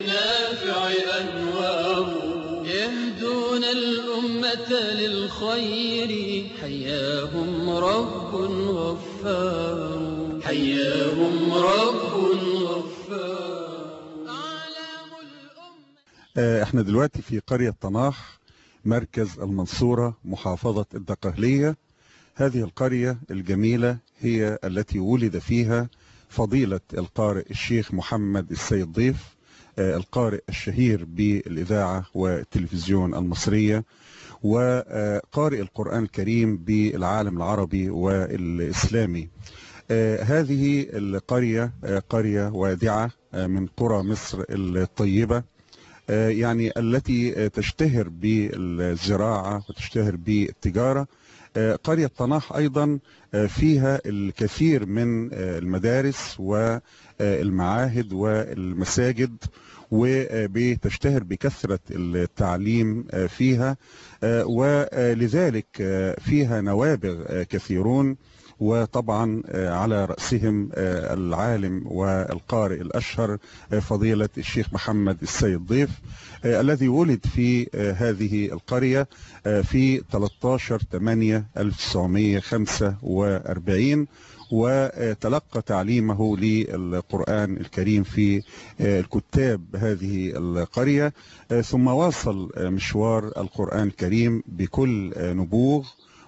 نافع أنوار يهدون الأمة للخير حياهم رب غفار حياهم رب غفار أعلام الأمة احنا دلوقتي في قرية طناح مركز المنصورة محافظة الدقهلية هذه القرية الجميلة هي التي ولد فيها فضيلة القارئ الشيخ محمد السيد ضيف آه، القارئ الشهير بالإذاعة والتلفزيون المصرية وقارئ القرآن الكريم بالعالم العربي والإسلامي آه، هذه القرية آه، قرية وادعة آه، من قرى مصر الطيبة آه، يعني التي آه، تشتهر بالزراعة وتشتهر بالتجارة آه، قرية طناح أيضا آه، فيها الكثير من آه، المدارس والمعاهد والمساجد وبتشتهر بكثرة التعليم آه، فيها آه، ولذلك آه، فيها نوابغ آه، كثيرون وطبعا آه، على رأسهم آه، العالم والقارئ الأشهر آه، فضيلة الشيخ محمد السيد ضيف آه، الذي ولد في آه، هذه القرية آه، في 13 8 1945 وتلقى تعليمه للقرآن الكريم في آه، الكتاب هذه القرية آه، ثم واصل آه، مشوار القرآن الكريم بكل آه، نبوغ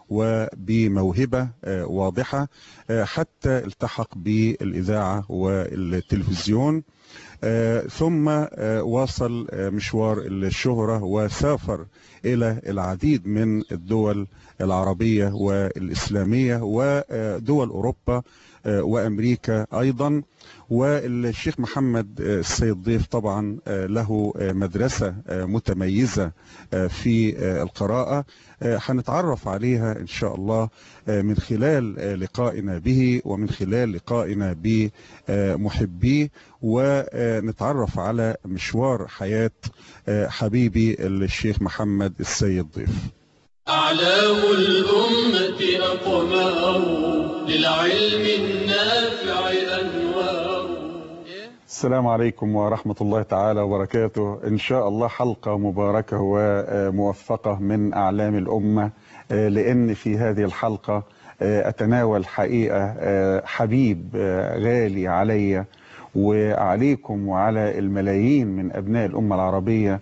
وبموهبة آه، واضحة آه، حتى التحق بالإذاعة والتلفزيون آه، ثم آه، واصل آه، مشوار الشهرة وسافر إلى العديد من الدول العربية والإسلامية ودول أوروبا آه، وأمريكا أيضا والشيخ محمد آه، السيد ضيف طبعا آه، له آه، مدرسة آه، متميزة آه، في آه، القراءة آه، هنتعرف عليها إن شاء الله آه، من خلال آه، لقائنا به ومن خلال لقائنا بمحبيه ونتعرف على مشوار حياة آه، حبيبي الشيخ محمد السيد ضيف أعلام الأمة أقمار للعلم النافع أنوار السلام عليكم ورحمة الله تعالى وبركاته إن شاء الله حلقة مباركة وموفقة من أعلام الأمة آه، لأن في هذه الحلقة آه، أتناول حقيقة آه، حبيب آه، غالي علي وعليكم وعلى الملايين من أبناء الأمة العربية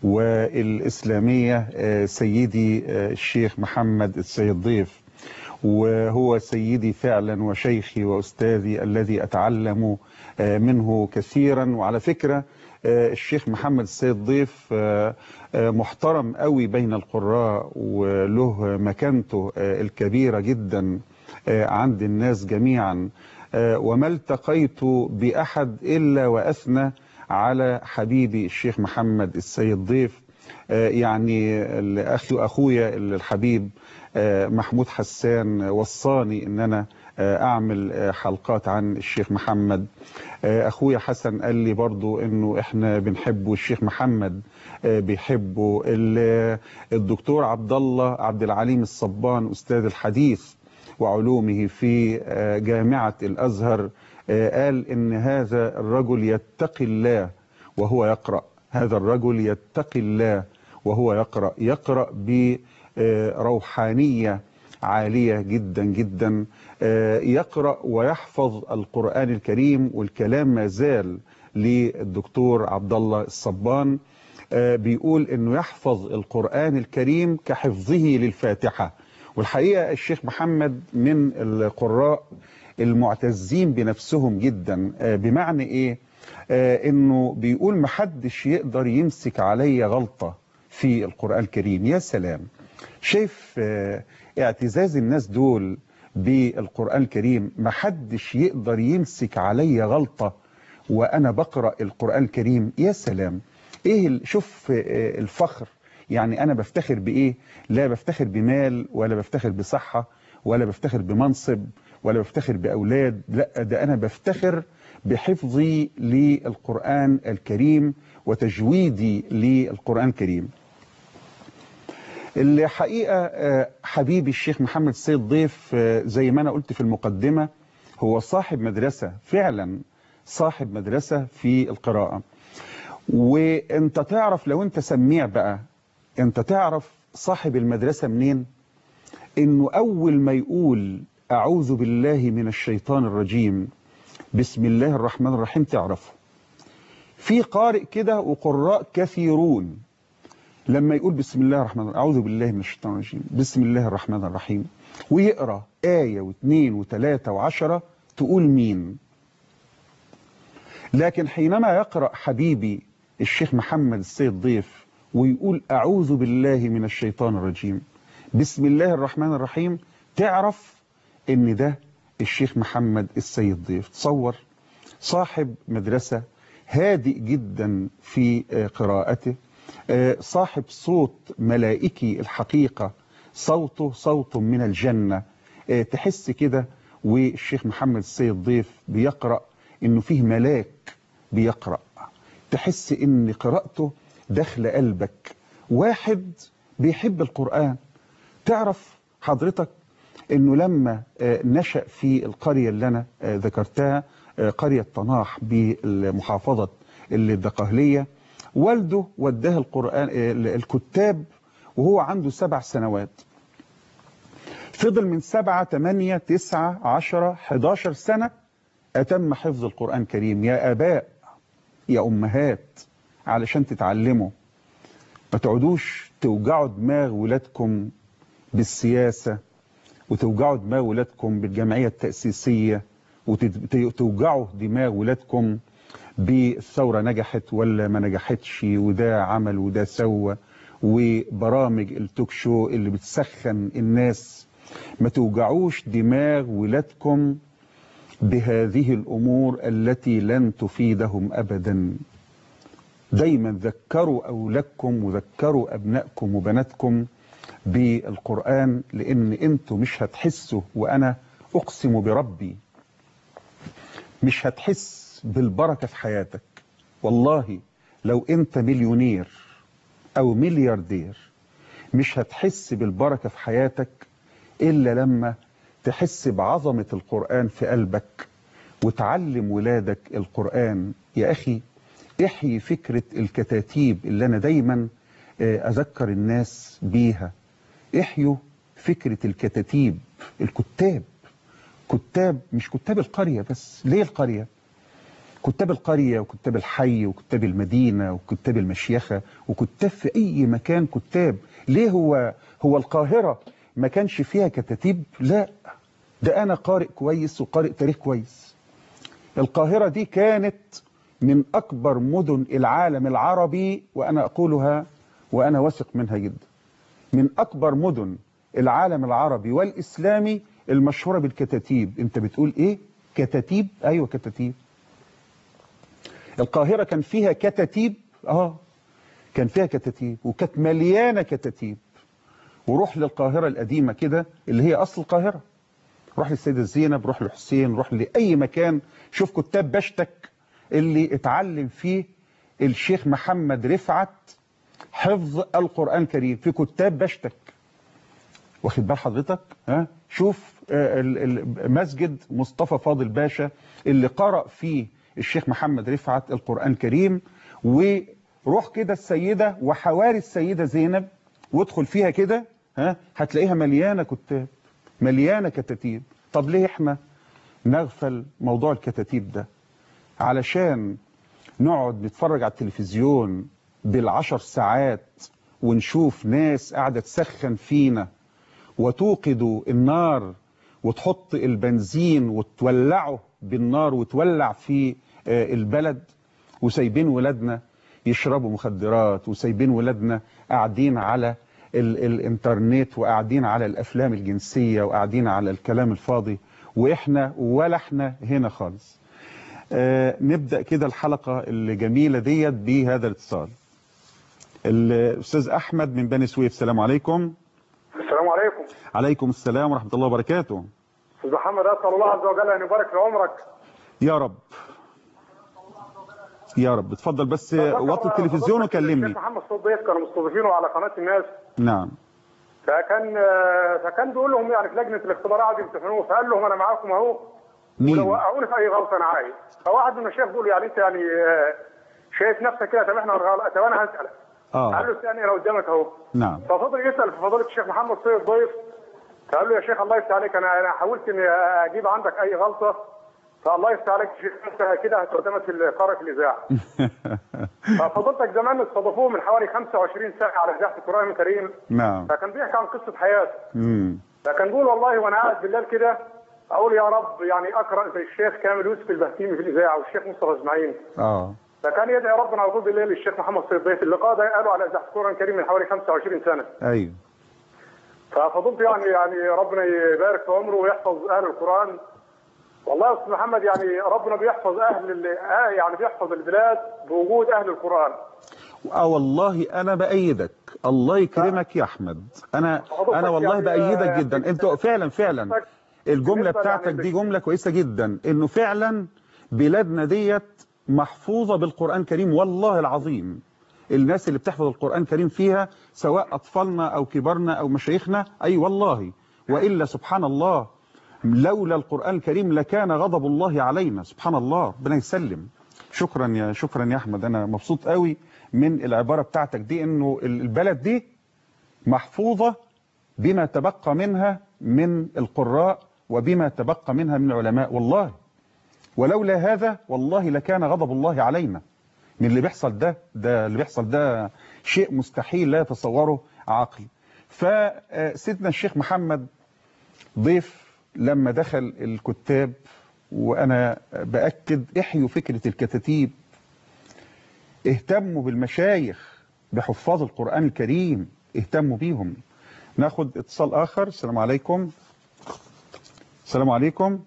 والإسلامية آه، سيدي آه، الشيخ محمد السيد ضيف وهو سيدي فعلا وشيخي وأستاذي الذي أتعلم آه، منه كثيرا وعلى فكرة آه، الشيخ محمد السيد ضيف آه، آه، محترم قوي بين القراء وله مكانته آه، الكبيرة جدا آه، عند الناس جميعا آه، وما التقيت بأحد إلا وأثنى على حبيبي الشيخ محمد السيد ضيف آه، يعني الأخي أخويا الحبيب آه، محمود حسان وصاني ان انا آه، اعمل آه، حلقات عن الشيخ محمد آه، اخويا حسن قال لي برضو انه احنا بنحبه الشيخ محمد آه، بيحبه ال- الدكتور عبد الله عبد العليم الصبان استاذ الحديث وعلومه في آه، جامعة الازهر آه، قال ان هذا الرجل يتقي الله وهو يقرأ هذا الرجل يتقي الله وهو يقرأ يقرأ بروحانية عالية جدا جدا آه، يقرأ ويحفظ القرآن الكريم والكلام ما زال للدكتور عبد الله الصبان آه، بيقول انه يحفظ القرآن الكريم كحفظه للفاتحة والحقيقة الشيخ محمد من القراء المعتزين بنفسهم جدا آه، بمعنى ايه آه، انه بيقول محدش يقدر يمسك عليا غلطة في القرآن الكريم يا سلام شايف آه، اعتزاز الناس دول بالقرآن الكريم محدش يقدر يمسك عليا غلطة وانا بقرأ القرآن الكريم يا سلام ايه ال- شوف آه، الفخر يعني انا بفتخر بايه لا بفتخر بمال ولا بفتخر بصحة ولا بفتخر بمنصب ولا بفتخر باولاد لا ده انا بفتخر بحفظي للقرآن الكريم وتجويدي للقرآن الكريم الحقيقة آه، حبيبي الشيخ محمد السيد ضيف آه، زي ما أنا قلت في المقدمة هو صاحب مدرسة فعلا صاحب مدرسة في القراءة وانت تعرف لو انت سميع بقى انت تعرف صاحب المدرسة منين انه اول ما يقول اعوذ بالله من الشيطان الرجيم بسم الله الرحمن الرحيم تعرفه في قارئ كده وقراء كثيرون لما يقول بسم الله الرحمن الرحيم اعوذ بالله من الشيطان الرجيم بسم الله الرحمن الرحيم ويقرا آية واثنين وثلاثة وعشرة تقول مين لكن حينما يقرأ حبيبي الشيخ محمد السيد ضيف ويقول أعوذ بالله من الشيطان الرجيم بسم الله الرحمن الرحيم تعرف ان ده الشيخ محمد السيد ضيف تصور صاحب مدرسة هادئ جدا في قراءته صاحب صوت ملائكي الحقيقة صوته صوت من الجنة تحس كده والشيخ محمد السيد ضيف بيقرأ انه فيه ملاك بيقرأ تحس ان قراءته داخل قلبك واحد بيحب القرآن تعرف حضرتك انه لما نشأ في القرية اللي انا ذكرتها قرية طناح بمحافظة الدقهلية والده وداه القرآن الكتاب وهو عنده سبع سنوات فضل من سبعة تمانية تسعة عشرة حداشر سنة أتم حفظ القرآن الكريم يا آباء يا أمهات علشان تتعلموا ما تقعدوش توجعوا دماغ ولادكم بالسياسة وتوجعوا دماغ ولادكم بالجمعية التأسيسية وتوجعوا دماغ ولادكم بالثورة نجحت ولا ما نجحتش وده عمل وده سوى وبرامج التوك شو اللي بتسخن الناس ما توجعوش دماغ ولادكم بهذه الأمور التي لن تفيدهم أبدا دايما ذكروا أولادكم وذكروا أبنائكم وبناتكم بالقرآن لأن أنتوا مش هتحسوا وأنا أقسم بربي مش هتحس بالبركة في حياتك والله لو أنت مليونير أو ملياردير مش هتحس بالبركة في حياتك إلا لما تحس بعظمة القرآن في قلبك وتعلم ولادك القرآن يا أخي احيي فكرة الكتاتيب اللي أنا دايما أذكر الناس بيها احيوا فكرة الكتاتيب الكتاب كتاب مش كتاب القرية بس ليه القرية كتاب القرية وكتاب الحي وكتاب المدينة وكتاب المشيخة وكتاب في أي مكان كتاب ليه هو هو القاهرة ما كانش فيها كتاتيب لا ده أنا قارئ كويس وقارئ تاريخ كويس القاهرة دي كانت من أكبر مدن العالم العربي وأنا أقولها وأنا واثق منها جدا من أكبر مدن العالم العربي والإسلامي المشهورة بالكتاتيب أنت بتقول إيه؟ كتاتيب؟ أيوة كتاتيب القاهرة كان فيها كتاتيب آه كان فيها كتاتيب وكانت مليانة كتاتيب وروح للقاهرة القديمة كده اللي هي أصل القاهرة روح للسيدة زينب روح لحسين روح لأي مكان شوف كتاب بشتك اللي اتعلم فيه الشيخ محمد رفعت حفظ القرآن الكريم في كتاب بشتك واخد بال حضرتك ها شوف مسجد مصطفى فاضل باشا اللي قرأ فيه الشيخ محمد رفعت القرآن الكريم وروح كده السيدة وحواري السيدة زينب وادخل فيها كده ها هتلاقيها مليانة كتاب مليانة كتاتيب طب ليه احنا نغفل موضوع الكتاتيب ده علشان نقعد نتفرج على التلفزيون بالعشر ساعات ونشوف ناس قاعدة تسخن فينا وتوقد النار وتحط البنزين وتولعه بالنار وتولع في البلد وسايبين ولادنا يشربوا مخدرات وسايبين ولادنا قاعدين على ال الانترنت وقاعدين على الافلام الجنسية وقاعدين على الكلام الفاضي واحنا ولا احنا هنا خالص آه نبدأ كده الحلقة الجميلة ديت بهذا الاتصال الأستاذ أحمد من بني سويف السلام عليكم السلام عليكم عليكم السلام ورحمة الله وبركاته أستاذ محمد أسأل الله عز وجل أن يبارك في عمرك يا رب يا رب اتفضل بس وطي التلفزيون وكلمني الشيخ محمد صوت ضيف كانوا مستضيفينه على قناة الناس نعم فكان فكان بيقول لهم يعني في لجنة الاختبار قعدوا يمتحنوه فقال لهم أنا معاكم أهو مين ولو وقعوني في أي غلطة أنا عايز فواحد من الشيخ بيقول يعني أنت يعني شايف نفسك كده طب احنا غلط طب انا هسالك قال اه له اسالني انا قدامك اهو نعم ففضل يسال في فضيله الشيخ محمد سيد ضيف فقال له يا شيخ الله يفتح عليك انا انا حاولت اني اجيب عندك اي غلطه فالله يفتح عليك شيخ انت كده هتقدمك في قاره في الاذاعه ففضلتك زمان استضافوه من حوالي 25 سنه على اذاعه القران الكريم نعم فكان بيحكي عن قصه حياته مم. فكان بيقول والله وانا قاعد بالليل كده اقول يا رب يعني اقرا زي الشيخ كامل يوسف البهتيمي في الاذاعه والشيخ مصطفى اسماعيل اه فكان يدعي ربنا على طول بالليل الشيخ محمد سيد ضيف اللقاء ده قالوا على اذاعه القران الكريم من حوالي 25 سنه ايوه ففضلت يعني يعني ربنا يبارك في عمره ويحفظ اهل القران والله يا استاذ محمد يعني ربنا بيحفظ اهل ال- آه يعني بيحفظ البلاد بوجود اهل القران اه والله انا بايدك الله يكرمك يا احمد انا انا والله يعني، بايدك آه، جدا انت فعلا فعلا الجمله بالنسبة بتاعتك يعني دي جمله كويسه جدا انه فعلا بلادنا ديت محفوظه بالقران الكريم والله العظيم الناس اللي بتحفظ القران الكريم فيها سواء اطفالنا او كبارنا او مشايخنا اي والله والا سبحان الله لولا القران الكريم لكان غضب الله علينا سبحان الله ربنا يسلم شكرا يا شكرا يا احمد انا مبسوط قوي من العباره بتاعتك دي انه البلد دي محفوظه بما تبقى منها من القراء وبما تبقى منها من العلماء والله ولولا هذا والله لكان غضب الله علينا من اللي بيحصل ده ده اللي بيحصل ده شيء مستحيل لا يتصوره عقل فسيدنا الشيخ محمد ضيف لما دخل الكتاب وانا باكد احيوا فكره الكتاتيب اهتموا بالمشايخ بحفاظ القران الكريم اهتموا بيهم ناخد اتصال اخر السلام عليكم السلام عليكم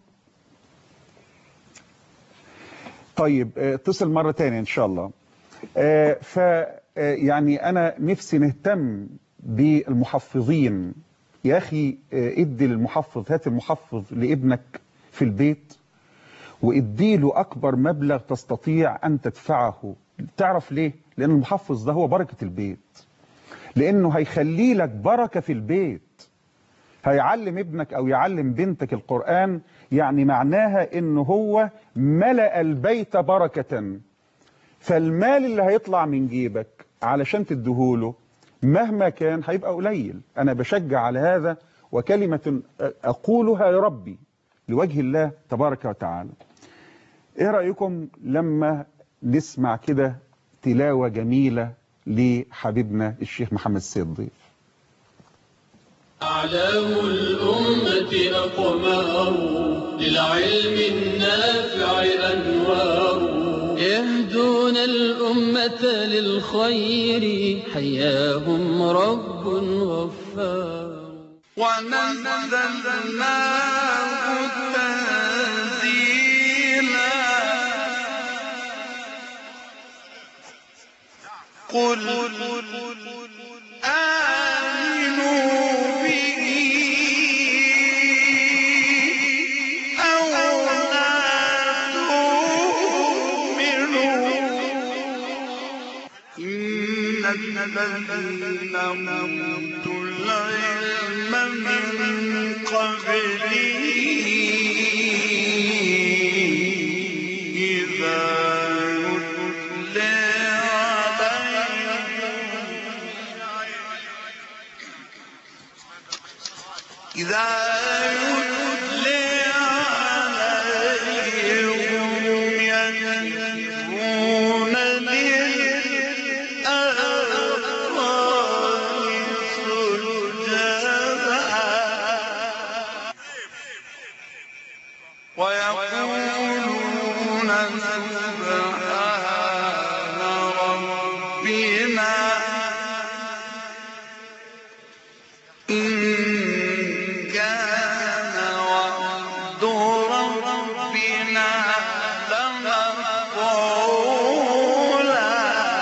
طيب اه، اتصل مرة تانية ان شاء الله اه، ف اه، يعني انا نفسي نهتم بالمحفظين يا اخي اه، ادي للمحفظ هات المحفظ لابنك في البيت واديله اكبر مبلغ تستطيع ان تدفعه تعرف ليه لان المحفظ ده هو بركة البيت لانه هيخلي لك بركة في البيت هيعلم ابنك او يعلم بنتك القرآن يعني معناها انه هو ملأ البيت بركة فالمال اللي هيطلع من جيبك علشان تديهوله مهما كان هيبقى قليل انا بشجع على هذا وكلمة اقولها يا ربي لوجه الله تبارك وتعالى ايه رأيكم لما نسمع كده تلاوة جميلة لحبيبنا الشيخ محمد السيد ضيف أعلام الأمة أقمار للعلم النافع أنوار يهدون الأمة للخير حياهم رب غفار ونزلناه تنزيلا قل آمنوا به أو لا تؤمنوا إن الذين أوتوا العلم من قبله إذا يتلى عليهم إذا يتلى عليهم يخرون للأذقان سجدا ويقولون سبحان ربنا إن كان وعد ربنا لمفعولا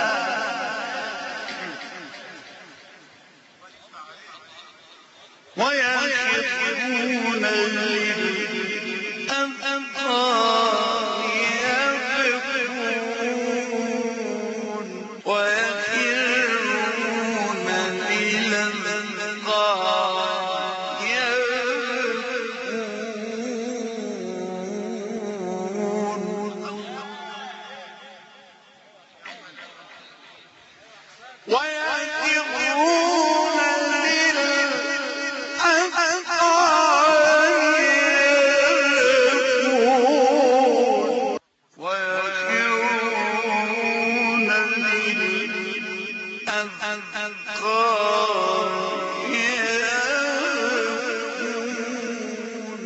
ويخرون للأذقان يبكون ويخرون للأذقان يبكون ويخرون للأذقان يبكون ويخرون للأذقان يبكون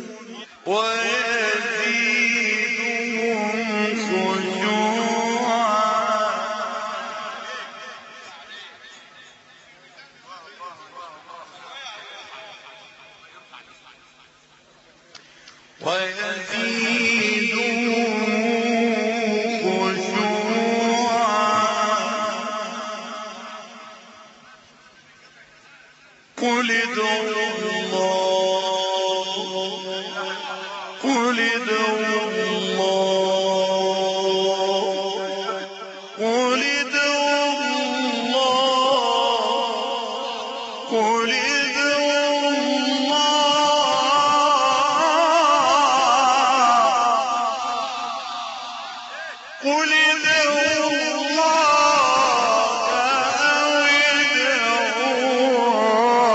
ويزيدهم خشوعا ويزيدهم خشوعا قل ادعوا الله قل ادعوا الله قل ادعوا الله قل ادعوا الله قل ادعوا الله أو ادعوا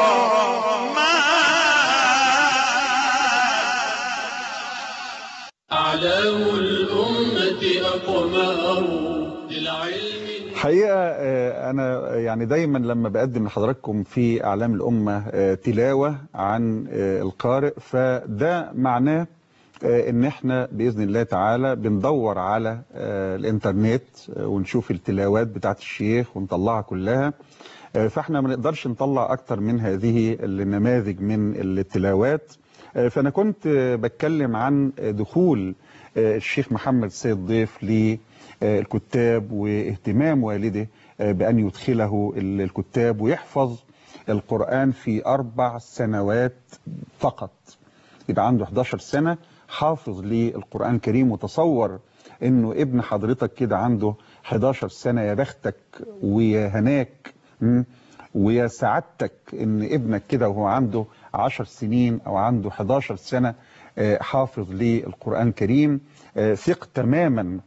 الرحمن أعلام الأمة أقمار للعلم حقيقة آه، أنا يعني دايما لما بقدم لحضراتكم في أعلام الأمة آه، تلاوة عن آه، القارئ فده معناه آه، إن إحنا بإذن الله تعالى بندور على آه، الإنترنت آه، ونشوف التلاوات بتاعت الشيخ ونطلعها كلها آه، فإحنا ما نقدرش نطلع أكتر من هذه النماذج من التلاوات آه، فأنا كنت آه، بتكلم عن آه، دخول آه، الشيخ محمد السيد ضيف للكتاب واهتمام والده آه، بأن يدخله ال- الكتاب ويحفظ القرآن في أربع سنوات فقط يبقى عنده 11 سنة حافظ للقرآن الكريم وتصور انه ابن حضرتك كده عنده 11 سنة يا بختك ويا هناك م? ويا سعادتك ان ابنك كده وهو عنده 10 سنين او عنده 11 سنة آه، حافظ للقرآن الكريم آه، ثق تماما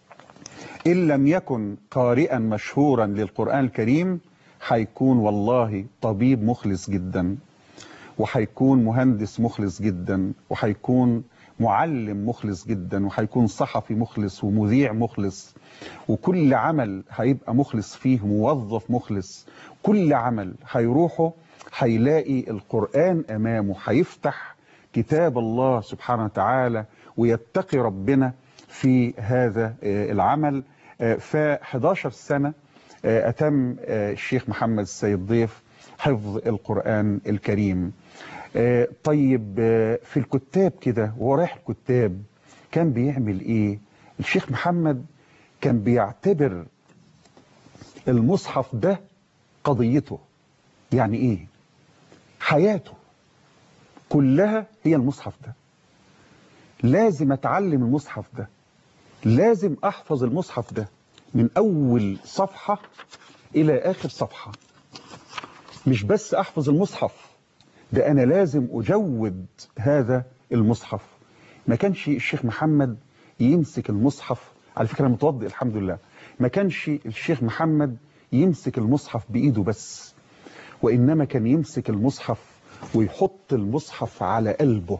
إن لم يكن قارئا مشهورا للقرآن الكريم هيكون والله طبيب مخلص جدا وهيكون مهندس مخلص جدا وهيكون معلم مخلص جدا وهيكون صحفي مخلص ومذيع مخلص وكل عمل هيبقى مخلص فيه موظف مخلص كل عمل هيروحه هيلاقي القرآن أمامه هيفتح كتاب الله سبحانه وتعالى ويتقي ربنا في هذا آه، العمل ف 11 سنة آه، أتم آه، الشيخ محمد السيد ضيف حفظ القرآن الكريم آه، طيب آه، في الكتاب كده وهو رايح الكتاب كان بيعمل ايه الشيخ محمد كان بيعتبر المصحف ده قضيته يعني ايه حياته كلها هي المصحف ده لازم اتعلم المصحف ده لازم احفظ المصحف ده من اول صفحة الى اخر صفحة مش بس احفظ المصحف ده انا لازم اجود هذا المصحف ما كانش الشيخ محمد يمسك المصحف على فكرة أنا متوضئ الحمد لله ما كانش الشيخ محمد يمسك المصحف بإيده بس وإنما كان يمسك المصحف ويحط المصحف على قلبه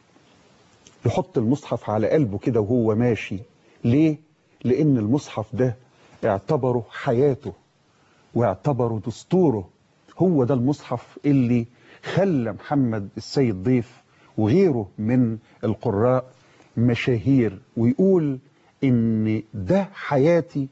يحط المصحف على قلبه كده وهو ماشي ليه؟ لأن المصحف ده اعتبره حياته واعتبره دستوره هو ده المصحف اللي خلى محمد السيد ضيف وغيره من القراء مشاهير ويقول ان ده حياتي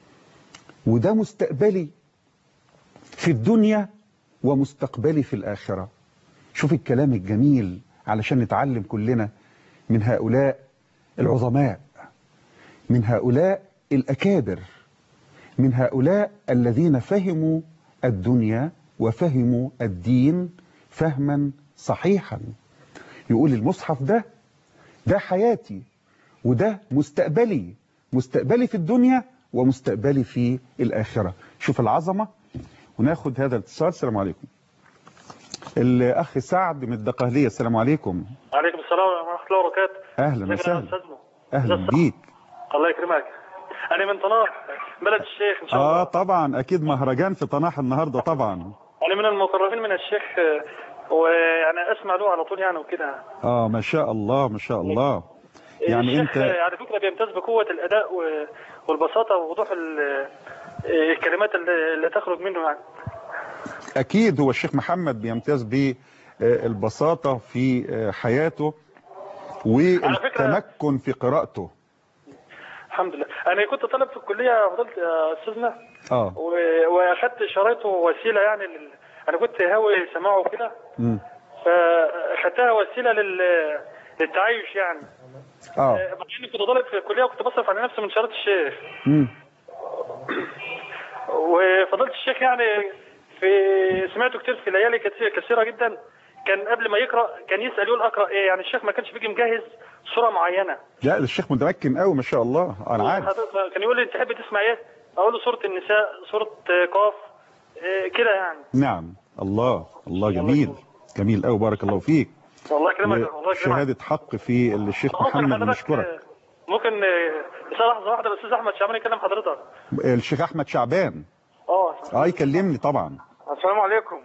وده مستقبلي في الدنيا ومستقبلي في الآخرة شوف الكلام الجميل علشان نتعلم كلنا من هؤلاء العظماء من هؤلاء الأكابر من هؤلاء الذين فهموا الدنيا وفهموا الدين فهما صحيحا يقول المصحف ده ده حياتي وده مستقبلي مستقبلي في الدنيا ومستقبلي في الآخرة شوف العظمة وناخد هذا الاتصال السلام عليكم الأخ سعد من الدقهلية السلام عليكم وعليكم السلام ورحمة الله وبركاته أهلا ازيك يا وسهلا أستاذنا؟ أهلا أستاذ بيك الله يكرمك انا من طناح بلد الشيخ ان شاء الله اه طبعا اكيد مهرجان في طناح النهارده طبعا انا من المقربين من الشيخ آه، ويعني اسمع له على طول يعني وكده اه ما شاء الله ما شاء الله يعني الشيخ انت على فكره بيمتاز بقوه الاداء و- والبساطه ووضوح ال- الكلمات اللي اللي تخرج منه يعني اكيد هو الشيخ محمد بيمتاز بالبساطه في آه، حياته والتمكن في قراءته الحمد لله انا كنت طالب في الكليه فضلت يا استاذنا اه و- واخدت شرايطه وسيله يعني لل... انا كنت هاوي سماعه كده مم. فاخدتها وسيله لل... للتعايش يعني اه مع اني كنت طالب في الكليه وكنت بصرف على نفسي من شهاده الشيخ مم. وفضلت الشيخ يعني في سمعته كتير في ليالي كتير كثيره جدا كان قبل ما يقرا كان يسال يقول اقرا ايه يعني الشيخ ما كانش بيجي مجهز صوره معينه لا ده الشيخ متمكن قوي ما شاء الله انا عارف حضرتك كان يقول لي انت تحب تسمع ايه اقول له سوره النساء سوره قاف إيه كده يعني نعم الله الله جميل جميل قوي بارك الله فيك والله يكرمك والله يكرمك شهادة حق في الشيخ ممكن محمد حضرتك بنشكرك ممكن آه، بس لحظه واحده الاستاذ احمد شعبان يكلم حضرتك الشيخ احمد شعبان اه اه يكلمني طبعا السلام عليكم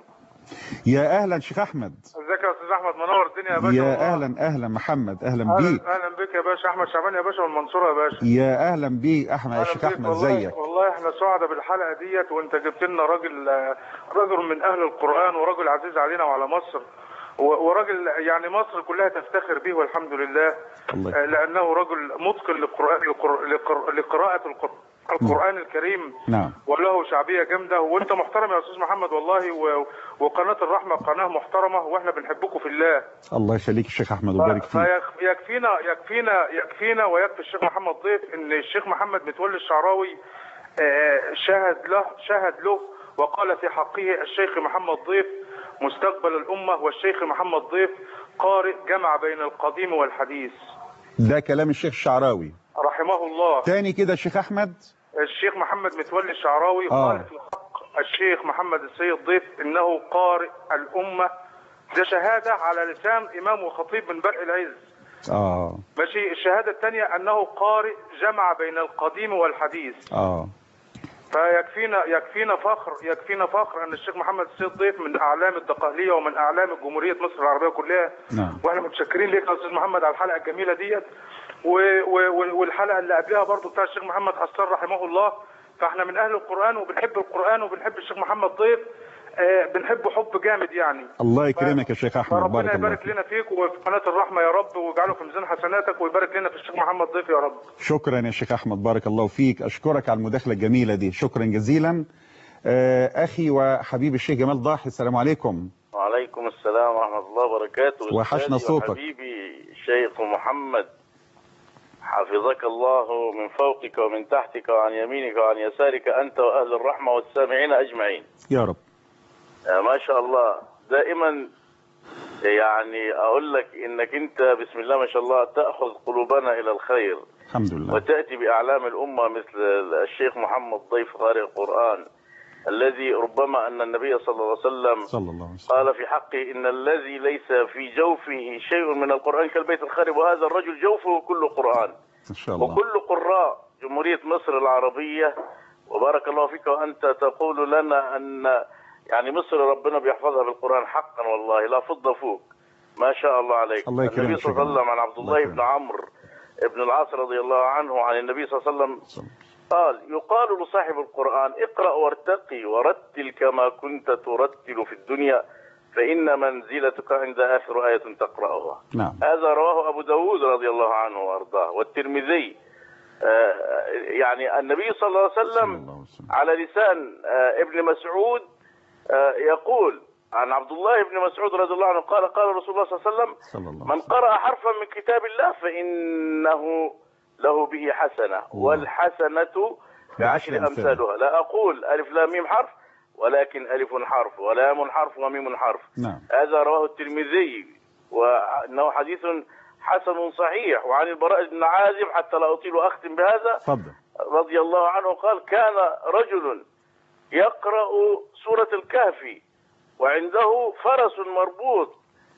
يا اهلا شيخ احمد ازيك يا استاذ احمد منور الدنيا يا باشا يا والله. اهلا اهلا محمد اهلا بيك اهلا اهلا بك يا باشا احمد شعبان يا باشا والمنصوره يا باشا يا اهلا بيك احمد يا أهلا شيخ بيك احمد والله- زيك والله احنا سعداء بالحلقه ديت وانت جبت لنا راجل آه، راجل من اهل القران وراجل عزيز علينا وعلى مصر و- وراجل يعني مصر كلها تفتخر به والحمد لله الله آه، لانه رجل متقن للقران لقر- لقر- لقراءه القر- القران الكريم نعم وله شعبيه جامده وانت محترم يا استاذ محمد والله و- وقناه الرحمه قناه محترمه واحنا بنحبكم في الله الله يخليك الشيخ احمد ويبارك فيك فيكفينا يكفينا يكفينا ويكفي الشيخ محمد ضيف ان الشيخ محمد متولي الشعراوي آه، شهد له شهد له وقال في حقه الشيخ محمد ضيف مستقبل الامه والشيخ محمد ضيف قارئ جمع بين القديم والحديث ده كلام الشيخ الشعراوي رحمه الله تاني كده الشيخ احمد الشيخ محمد متولي الشعراوي آه. قال في حق الشيخ محمد السيد ضيف انه قارئ الامه ده شهاده على لسان امام وخطيب من بدء العز اه ماشي الشهادة الثانية أنه قارئ جمع بين القديم والحديث اه فيكفينا يكفينا فخر يكفينا فخر أن الشيخ محمد السيد ضيف من أعلام الدقهلية ومن أعلام جمهورية مصر العربية كلها نعم واحنا متشكرين ليك يا أستاذ محمد على الحلقة الجميلة ديت و... و... و- والحلقة اللي قبلها برضو بتاع الشيخ محمد حسان رحمه الله فاحنا من أهل القرآن وبنحب القرآن وبنحب الشيخ محمد ضيف آه بنحبه حب جامد يعني الله يكرمك يا شيخ احمد فربنا بارك الله يبارك فيك لنا فيك وفي قناة الرحمة يا رب ويجعله في ميزان حسناتك ويبارك لنا في الشيخ محمد ضيف يا رب شكرا يا شيخ احمد بارك الله فيك اشكرك على المداخله الجميله دي شكرا جزيلا آه، اخي وحبيبي الشيخ جمال ضاحي السلام عليكم وعليكم السلام ورحمة الله وبركاته وحشنا أستاذي صوتك. وحبيبي الشيخ محمد حفظك الله من فوقك ومن تحتك وعن يمينك وعن يسارك أنت وأهل الرحمة والسامعين أجمعين يا رب آه، ما شاء الله دائما يعني أقول لك إنك أنت بسم الله ما شاء الله تأخذ قلوبنا إلى الخير الحمد لله وتأتي بأعلام الأمة مثل الشيخ محمد ضيف قارئ القرآن الذي ربما أن النبي صلى الله عليه وسلم صلى الله عليه وسلم قال في حقه إن الذي ليس في جوفه شيء من القرآن كالبيت الخارب وهذا الرجل جوفه كل قرآن ان شاء الله وكل قراء جمهورية مصر العربية وبارك الله فيك وأنت تقول لنا أن يعني مصر ربنا بيحفظها بالقرآن حقا والله لا فض فوق ما شاء الله عليك الله يكرمك النبي صلى الله عليه شكراً. وسلم عن عبد الله الله يكرمك. بن عمرو بن العاص رضي الله عنه عن النبي صلى الله عليه وسلم صلى الله. قال يقال لصاحب القرآن اقرأ وارتقي ورتل كما كنت ترتل في الدنيا فإن منزلتك عند آخر آية تقرأها نعم هذا رواه أبو داود رضي الله عنه وأرضاه والترمذي آه، يعني النبي صلى الله عليه صلى وسلم الله عليه وسلم على لسان آه، ابن مسعود آه، يقول عن عبد الله بن مسعود رضي الله عنه قال قال رسول الله صلى الله عليه وسلم صلى الله من عليه وسلم قرأ حرفا من كتاب الله فإنه له به حسنة والحسنة بعشر بعشر أمثالها. أمثالها لا أقول ألف لام ميم حرف ولكن ألف حرف ولام حرف وميم حرف نعم هذا رواه الترمذي وأنه حديث حسن صحيح وعن البراء بن عازب حتى لا أطيل وأختم بهذا اتفضل رضي الله عنه قال كان رجل يقرأ سورة الكهف وعنده فرس مربوط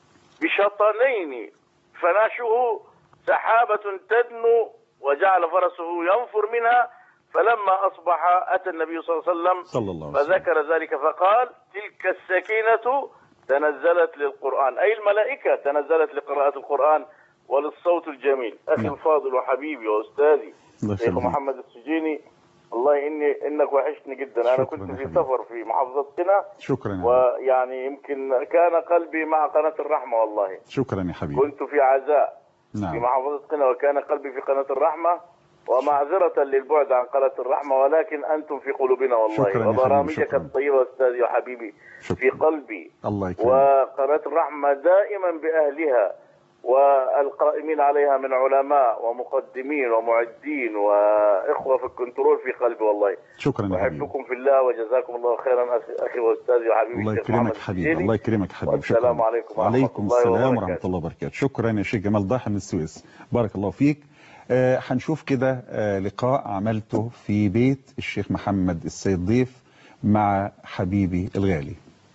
بشطنين فناشه سحابة تدنو وجعل فرسه ينفر منها فلما أصبح أتى النبي صلى الله عليه وسلم صلى الله عليه وسلم فذكر ذلك فقال تلك السكينة تنزلت للقرآن أي الملائكة تنزلت لقراءة القرآن وللصوت الجميل أخي نعم. الفاضل وحبيبي وأستاذي الله شيخ يسلمك. محمد السجيني الله إني إنك وحشتني جدا أنا شكراً كنت يا في حبيبي. سفر في محافظة قنا شكرا يا ويعني يمكن كان قلبي مع قناة الرحمة والله شكرا يا حبيبي كنت في عزاء في نعم محافظة قنا وكان قلبي في قناة الرحمة ومعذرة للبعد عن قناة الرحمة ولكن أنتم في قلوبنا والله شكراً يا حبيبي، وبرامجك شكراً. الطيبة أستاذي وحبيبي في شكرا قلبي الله يكرمك وقناة الرحمة دائما بأهلها والقائمين عليها من علماء ومقدمين ومعدين وإخوة في الكنترول في قلبي والله شكرا يا حبيبي أحبكم في الله وجزاكم الله خيرا أخي- أخي وأستاذي وحبيبي الله الشيخ يكرمك محمد حبيبي السجيني. الله يكرمك حبيبي والسلام شكرا عليكم ورحمة وعليكم الله السلام وبركاته. ورحمة الله وبركاته شكرا يا شيخ جمال ضاحي من السويس بارك الله فيك آه، هنشوف كده آه، لقاء عملته في بيت الشيخ محمد السيد ضيف مع حبيبي الغالي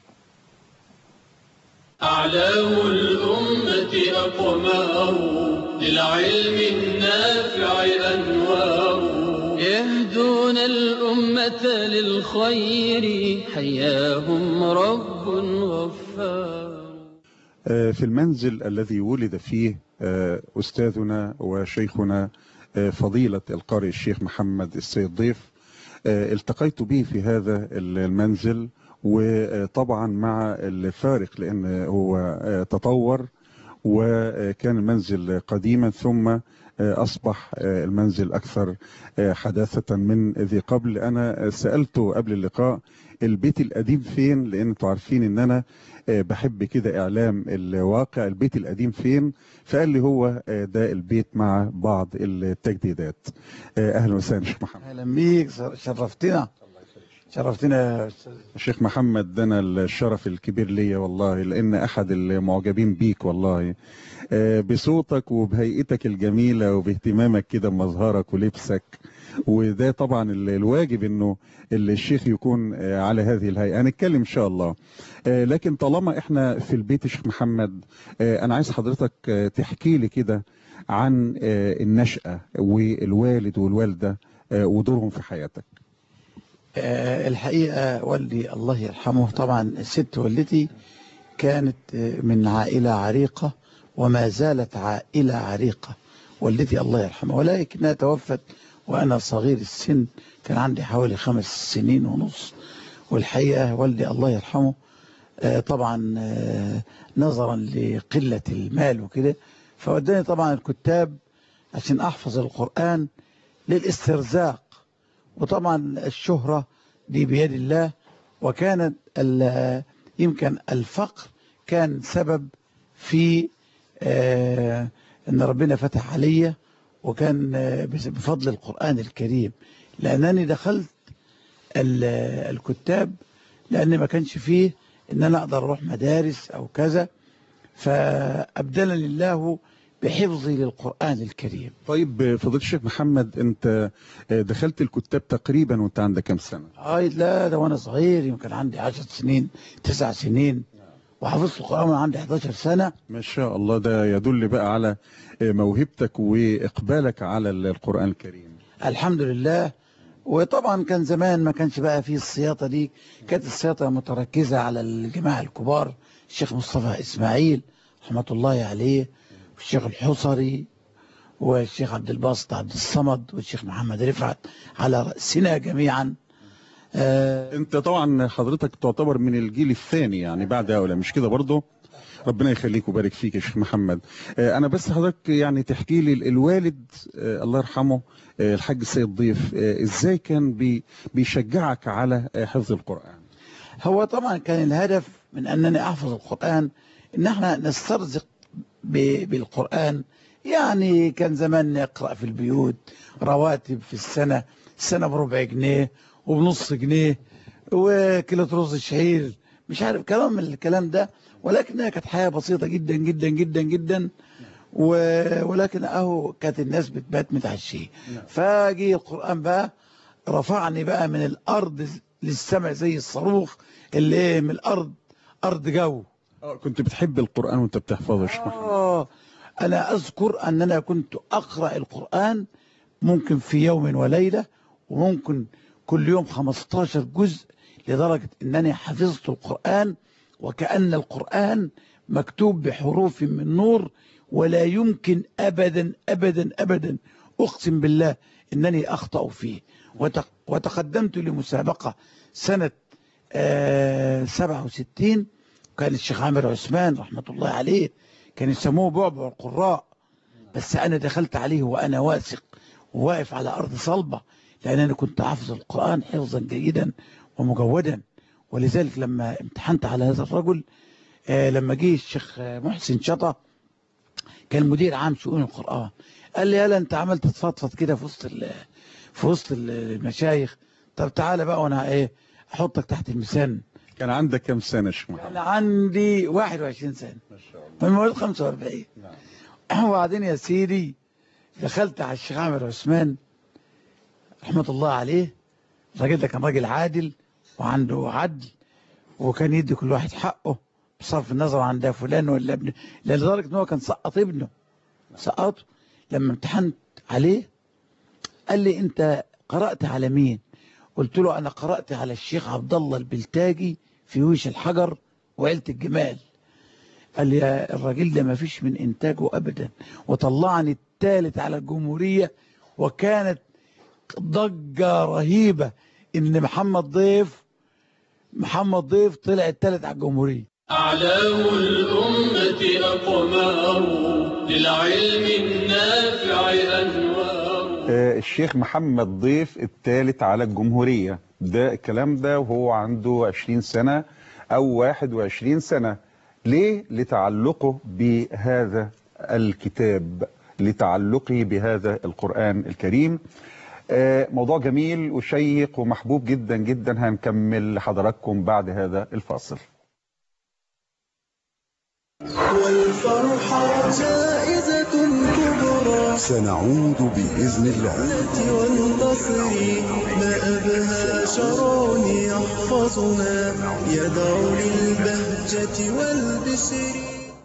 أعلام الأمة أقمار للعلم النافع أنوار يهدون الأمة للخير حياهم رب غفار آه، في المنزل الذي ولد فيه آه، أستاذنا وشيخنا آه، فضيلة القارئ الشيخ محمد السيد ضيف آه، التقيت به في هذا المنزل وطبعا مع الفارق لأن هو آه، تطور وكان المنزل قديما ثم آه، أصبح آه، المنزل أكثر آه، حداثة من ذي قبل أنا سألته قبل اللقاء البيت القديم فين لأن انتوا عارفين إن أنا آه، بحب كده إعلام الواقع البيت القديم فين فقال لي هو آه، ده البيت مع بعض التجديدات آه، أهلا وسهلا شيخ محمد اهلا بيك شرفتنا شرفتنا يا استاذ شيخ محمد ده انا الشرف الكبير ليا والله لان احد المعجبين بيك والله آه، بصوتك وبهيئتك الجميله وباهتمامك كده بمظهرك ولبسك وده طبعا ال- الواجب انه الشيخ يكون آه، على هذه الهيئه هنتكلم ان شاء الله آه، لكن طالما احنا في البيت يا شيخ محمد آه، انا عايز حضرتك آه، تحكي لي كده عن آه، النشأة والوالد والوالدة آه، ودورهم في حياتك آه، الحقيقة والدي الله يرحمه طبعا الست والدتي كانت آه، من عائلة عريقة وما زالت عائلة عريقة والدتي الله يرحمها ولكنها توفت وأنا صغير السن كان عندي حوالي خمس سنين ونص والحقيقة والدي الله يرحمه آه، طبعا آه، نظرا لقلة المال وكده فوداني طبعا الكتاب عشان أحفظ القرآن للاسترزاق وطبعا الشهرة دي بيد الله وكانت ال- يمكن الفقر كان سبب في آه، ان ربنا فتح عليا وكان آه، بس- بفضل القرآن الكريم لأنني دخلت ال- الكتاب لأن ما كانش فيه ان انا اقدر اروح مدارس او كذا فأبدلني الله بحفظي للقرآن الكريم طيب فضيلة الشيخ محمد انت دخلت الكتاب تقريبا وانت عندك كام سنة آه لا ده وانا صغير يمكن عندي 10 سنين تسع سنين وحفظت القرآن وانا عندي 11 سنة ما شاء الله ده يدل بقى على موهبتك واقبالك على القرآن الكريم الحمد لله وطبعا كان زمان ما كانش بقى فيه السياطة دي كانت السياطة متركزة على الجماعة الكبار الشيخ مصطفى إسماعيل رحمة الله عليه والشيخ الحصري والشيخ عبد الباسط عبد الصمد والشيخ محمد رفعت على رأسنا جميعا آه انت طبعا حضرتك تعتبر من الجيل الثاني يعني بعد هؤلاء مش كده برضه ربنا يخليك ويبارك فيك يا شيخ محمد آه، انا بس حضرتك يعني تحكي لي الوالد آه، الله يرحمه آه، الحاج السيد ضيف آه، ازاي كان بي بيشجعك على آه، حفظ القرآن هو طبعا كان الهدف من أنني أحفظ القرآن إن احنا نسترزق ب- بالقرآن يعني كان زمان نقرأ في البيوت رواتب في السنة السنة بربع جنيه وبنص جنيه وكيلو رز شعير مش عارف كلام من الكلام ده ولكنها كانت حياة بسيطة جدا جدا جدا جدا و- ولكن اهو كانت الناس بتبات متعشيه فجي القرآن بقى رفعني بقى من الأرض للسماء زي الصاروخ اللي إيه من الأرض أرض جو آه، كنت بتحب القرآن وانت بتحفظه يا شيخ محمد آه أنا أذكر أن أنا كنت أقرأ القرآن ممكن في يوم وليلة وممكن كل يوم 15 جزء لدرجة أنني حفظت القرآن وكأن القرآن مكتوب بحروف من نور ولا يمكن أبدا أبدا أبدا أقسم بالله أنني أخطأ فيه وتق- وتقدمت لمسابقة سنة آه 67 كان الشيخ عامر عثمان رحمة الله عليه كان يسموه بعبع القراء بس أنا دخلت عليه وأنا واثق وواقف على أرض صلبة لأن أنا كنت حافظ القرآن حفظا جيدا ومجودا ولذلك لما امتحنت على هذا الرجل آه لما جه الشيخ آه، محسن شطة كان مدير عام شؤون القرآن قال لي يلا انت عملت تفضفض كده في وسط ال- في وسط ال- المشايخ طب تعالى بقى وانا ايه احطك تحت الميزان كان عندك كم سنة يا شيخ محمد انا عندي 21 سنه من مواليد 45 وبعدين يا سيدي دخلت على الشيخ عامر عثمان رحمه الله عليه الراجل ده كان راجل عادل وعنده عدل وكان يدي كل واحد حقه بصرف النظر عن ده فلان ولا ابن لدرجه ان هو كان سقط ابنه سقطه لما امتحنت عليه قال لي انت قرات على مين قلت له انا قرات على الشيخ عبد الله البلتاجي في ويش الحجر وعيله الجمال قال لي يا الراجل ده ما فيش من انتاجه ابدا وطلعني الثالث على الجمهوريه وكانت ضجه رهيبه ان محمد ضيف محمد ضيف طلع الثالث على الجمهوريه أعلام الأمة أقمار للعلم النافع أنوار آه، الشيخ محمد ضيف الثالث على الجمهورية ده الكلام ده وهو عنده 20 سنة أو 21 سنة ليه؟ لتعلقه بهذا الكتاب لتعلقه بهذا القرآن الكريم آه، موضوع جميل وشيق ومحبوب جدا جدا هنكمل لحضراتكم بعد هذا الفاصل والفرحة جائزة كبرى سنعود بإذن الله والنصر ما أبهى شرع يحفظنا يدعو للبهجة والبشر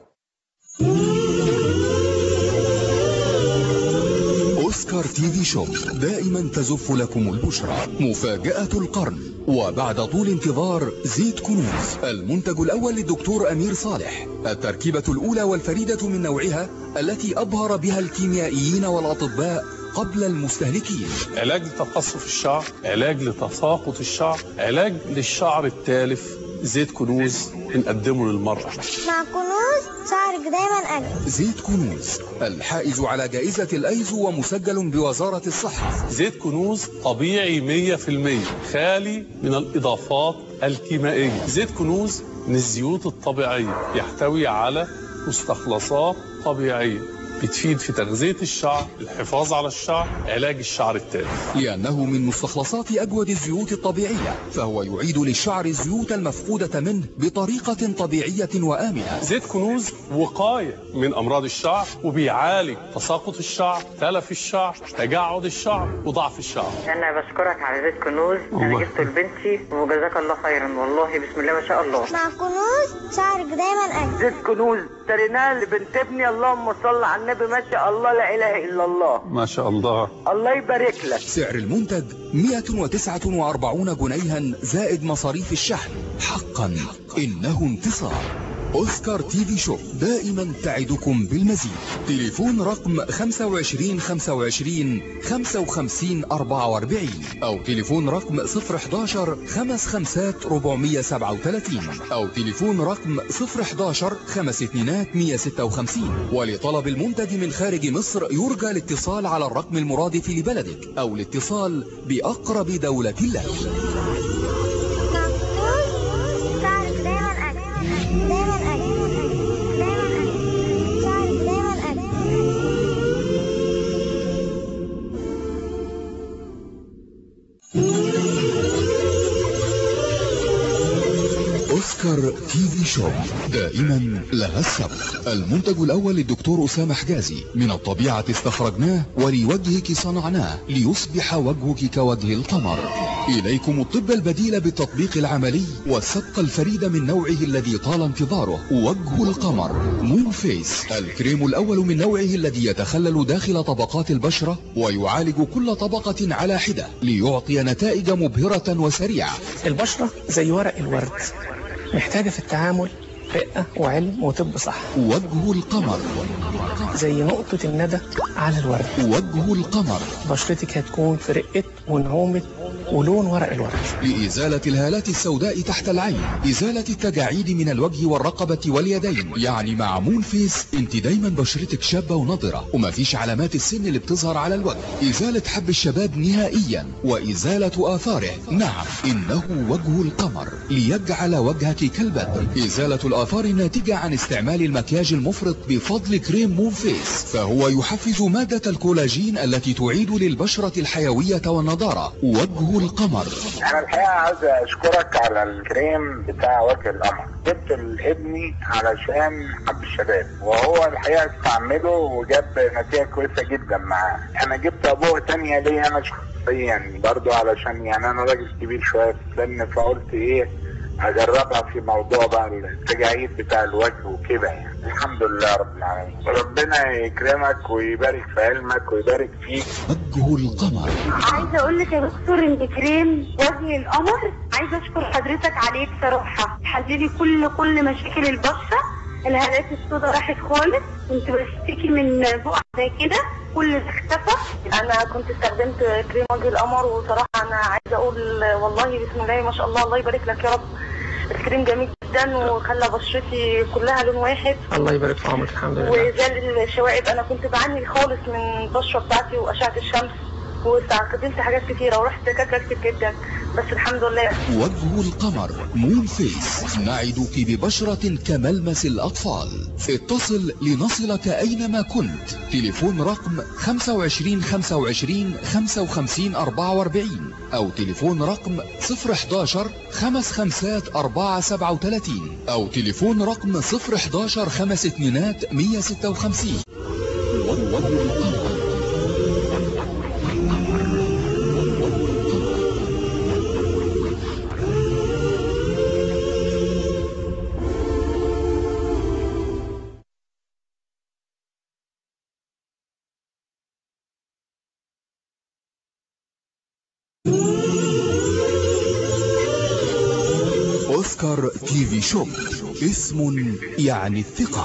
أوسكار تي في شوب دائما تزف لكم البشرى مفاجأة القرن وبعد طول انتظار زيت كنوز المنتج الأول للدكتور أمير صالح التركيبة الأولى والفريدة من نوعها التي أبهر بها الكيميائيين والأطباء قبل المستهلكين علاج لتقصف الشعر علاج لتساقط الشعر علاج للشعر التالف زيت كنوز بنقدمه للمرأة مع كنوز شعرك دايما أجمل زيت كنوز الحائز على جائزة الأيزو ومسجل بوزارة الصحة زيت كنوز طبيعي 100% خالي من الإضافات الكيميائية زيت كنوز من الزيوت الطبيعية يحتوي على مستخلصات طبيعية بتفيد في تغذية الشعر الحفاظ على الشعر علاج الشعر التالف لأنه من مستخلصات أجود الزيوت الطبيعية فهو يعيد للشعر الزيوت المفقودة منه بطريقة طبيعية وآمنة زيت كنوز وقاية من أمراض الشعر وبيعالج تساقط الشعر تلف الشعر تجعد الشعر وضعف الشعر انا بشكرك على زيت كنوز انا الله. جبته لبنتي وجزاك الله خيرا والله بسم الله ما شاء الله مع كنوز شعرك دايما أجمل زيت كنوز اشتريناه لبنت ابني اللهم صل على النبي ما شاء الله لا اله الا الله ما شاء الله الله يبارك لك سعر المنتج 149 جنيها زائد مصاريف الشحن حقا إنه انتصار أوسكار تي في شوب دائما تعدكم بالمزيد تليفون رقم 25 25 55 44 أو تليفون رقم 011 55 437 أو تليفون رقم 011 5 2 156 ولطلب المنتج من خارج مصر يرجى الاتصال على الرقم المرادف لبلدك أو الاتصال بأقرب دولة لك مع كنوز شعرك دايما أجمل دايما أجمل دايما أجمل شعرك دايما أجمل أوسكار تي في شوب دائما لها السبق المنتج الأول للدكتور أسامة حجازي من الطبيعة استخرجناه ولوجهك صنعناه ليصبح وجهك كوجه القمر إليكم الطب البديل بالتطبيق العملي والسبق الفريد من نوعه الذي طال انتظاره وجه القمر مون فيس الكريم الأول من نوعه الذي يتخلل داخل طبقات البشرة ويعالج كل طبقة على حدة ليعطي نتائج مبهرة وسريعة البشرة زي ورق الورد محتاجة في التعامل رقة وعلم وطب صح وجه القمر زي نقطة الندى على الورد وجه القمر بشرتك هتكون في رقة ونعومة ولون ورق الورد لإزالة الهالات السوداء تحت العين إزالة التجاعيد من الوجه والرقبة واليدين يعني مع مون فيس انت دايما بشرتك شابة ونضرة ومفيش علامات السن اللي بتظهر على الوجه إزالة حب الشباب نهائيا وإزالة آثاره نعم إنه وجه القمر ليجعل وجهك كالبدر إزالة الآثار الناتجة عن استعمال المكياج المفرط بفضل كريم مون فيس فهو يحفز مادة الكولاجين التي تعيد للبشرة الحيوية والنضارة وجه القمر انا الحقيقه عايز اشكرك على الكريم بتاع وجه القمر جبت لابني علشان حب الشباب وهو الحقيقه استعمله وجاب نتيجه كويسه جدا معاه انا جبت ابوه تانية ليا انا شخصيا برضو علشان يعني انا راجل كبير شويه في السن فقلت ايه اجربها في موضوع بقى التجاعيد بتاع الوجه وكده يعني الحمد لله رب العالمين ربنا يكرمك ويبارك في علمك ويبارك فيك وجه القمر عايزه اقول لك يا دكتور ان كريم وجه القمر عايزه اشكر حضرتك عليه بصراحه حللي كل كل مشاكل البشره الهالات السوداء راحت خالص كنت بشتكي من بقع زي كده كل ده اختفى انا كنت استخدمت كريم وجه القمر وصراحه انا عايزه اقول والله بسم الله ما شاء الله الله يبارك لك يا رب الكريم جميل جدا وخلى بشرتي كلها لون واحد الله يبارك في عمرك الحمد لله وزال الشوائب انا كنت بعاني خالص من البشره بتاعتي واشعه الشمس واستخدمت حاجات كتيره ورحت دكاتره كتير جدا بس الحمد لله وجه القمر مون فيس نعدك ببشرة كملمس الأطفال اتصل لنصلك أينما كنت تليفون رقم 25 25 55 44 أو تليفون رقم 011 خمس خمسات 4 37 أو تليفون رقم 011 خمس اتنينات 156 وجه القمر أوسكار تي في شوب اسم يعني الثقة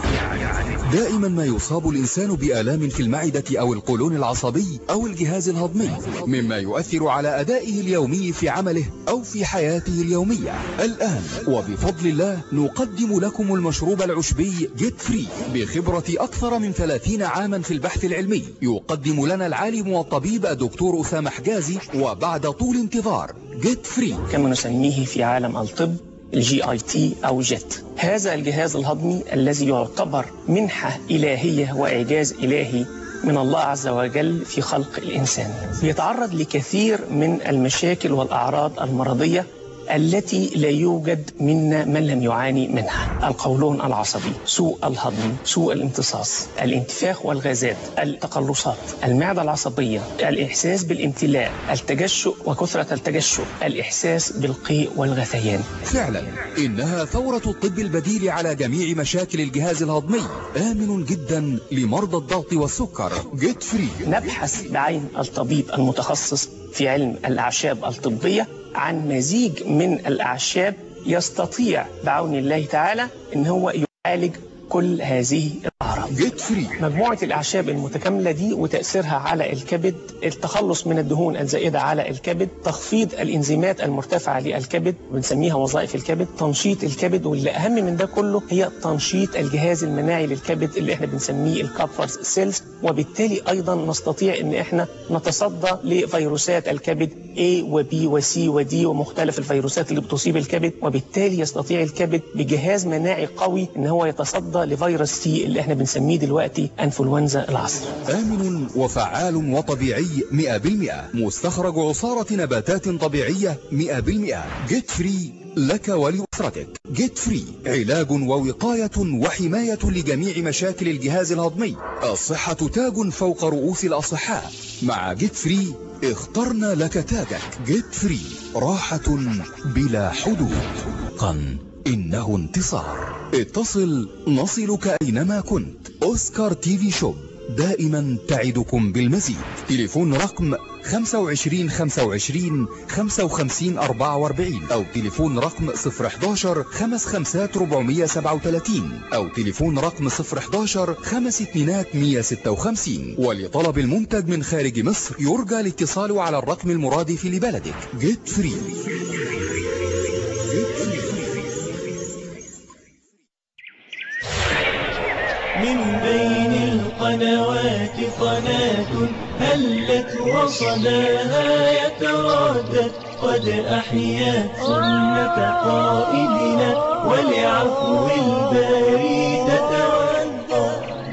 دائما ما يصاب الإنسان بآلام في المعدة أو القولون العصبي أو الجهاز الهضمي مما يؤثر على أدائه اليومي في عمله أو في حياته اليومية الآن وبفضل الله نقدم لكم المشروب العشبي جيت فري بخبرة أكثر من 30 عاما في البحث العلمي يقدم لنا العالم والطبيب الدكتور أسامة حجازي وبعد طول انتظار جيت فري كما نسميه في عالم الطب الجي اي تي او جيت هذا الجهاز الهضمي الذي يعتبر منحة إلهية وإعجاز إلهي من الله عز وجل في خلق الإنسان يتعرض لكثير من المشاكل والأعراض المرضية التي لا يوجد منا من لم يعاني منها القولون العصبي سوء الهضم سوء الامتصاص الانتفاخ والغازات التقلصات المعدة العصبية الإحساس بالامتلاء التجشؤ وكثرة التجشؤ الإحساس بالقيء والغثيان فعلا إنها ثورة الطب البديل على جميع مشاكل الجهاز الهضمي آمن جدا لمرضى الضغط والسكر جيت فري نبحث بعين الطبيب المتخصص في علم الأعشاب الطبية عن مزيج من الأعشاب يستطيع بعون الله تعالى ان هو يعالج كل هذه الأعراض جيت فري مجموعة الأعشاب المتكاملة دي وتأثيرها على الكبد التخلص من الدهون الزائدة على الكبد تخفيض الإنزيمات المرتفعة للكبد بنسميها وظائف الكبد تنشيط الكبد واللي أهم من ده كله هي تنشيط الجهاز المناعي للكبد اللي احنا بنسميه الكابفرز سيلز وبالتالي أيضا نستطيع ان احنا نتصدى لفيروسات الكبد A و B و C و D ومختلف الفيروسات اللي بتصيب الكبد وبالتالي يستطيع الكبد بجهاز مناعي قوي ان هو يتصدى لفيروس سي اللي احنا بنسميه دلوقتي انفلونزا العصر آمن وفعال وطبيعي 100% مستخرج عصارة نباتات طبيعية 100% جيت فري لك ولأسرتك جيت فري علاج ووقاية وحماية لجميع مشاكل الجهاز الهضمي الصحة تاج فوق رؤوس الأصحاء مع جيت فري اخترنا لك تاجك جيت فري راحة بلا حدود قن إنه انتصار اتصل نصلك أينما كنت أوسكار تي في شوب دائما تعدكم بالمزيد تليفون رقم 25 25 55 44 أو تليفون رقم 011 55 437 أو تليفون رقم 011 5 اتنينات 156 ولطلب المنتج من خارج مصر يرجى الاتصال على الرقم المرادف لبلدك جيت فري من بين القنوات قناة هلت وصداها يتردد قد أحيا سنة قائدنا ولعفو الباري تتودد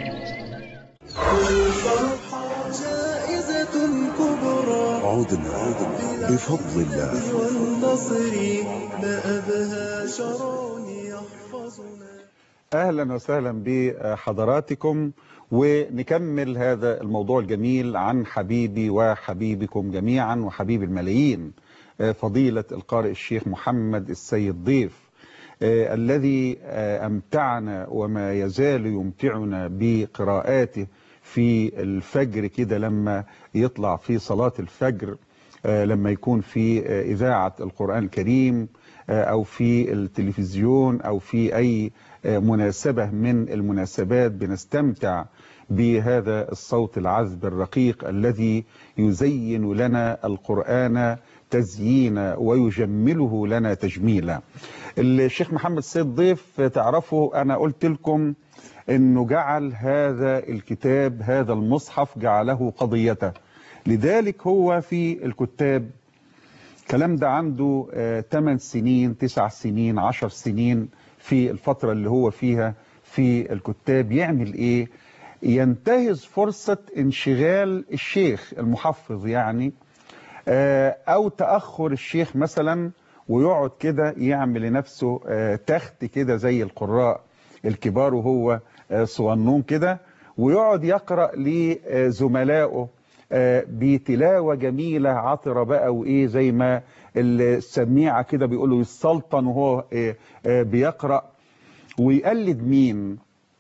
جائزة كبرى عدنا عدنا بفضل الله والنصر ما أبهى شرون يحفظنا اهلا وسهلا بحضراتكم ونكمل هذا الموضوع الجميل عن حبيبي وحبيبكم جميعا وحبيب الملايين آه، فضيلة القارئ الشيخ محمد السيد ضيف آه، الذي آه، أمتعنا وما يزال يمتعنا بقراءاته في الفجر كده لما يطلع في صلاة الفجر آه، لما يكون في آه، إذاعة القرآن الكريم آه، أو في التلفزيون أو في أي آه، مناسبة من المناسبات بنستمتع بهذا الصوت العذب الرقيق الذي يزين لنا القرآن تزيينا ويجمله لنا تجميلا الشيخ محمد سيد ضيف تعرفوا أنا قلت لكم أنه جعل هذا الكتاب هذا المصحف جعله قضيته لذلك هو في الكتاب الكلام ده عنده 8 سنين 9 سنين 10 سنين في الفترة اللي هو فيها في الكتاب يعمل ايه ينتهز فرصة انشغال الشيخ المحفظ يعني آه، او تأخر الشيخ مثلا ويقعد كده يعمل لنفسه آه، تخت كده زي القراء الكبار وهو آه، صغنون كده ويقعد يقرأ لزملائه آه، بتلاوة جميلة عطرة بقى وإيه زي ما السميعة كده بيقولوا السلطن وهو آه، آه، بيقرأ ويقلد مين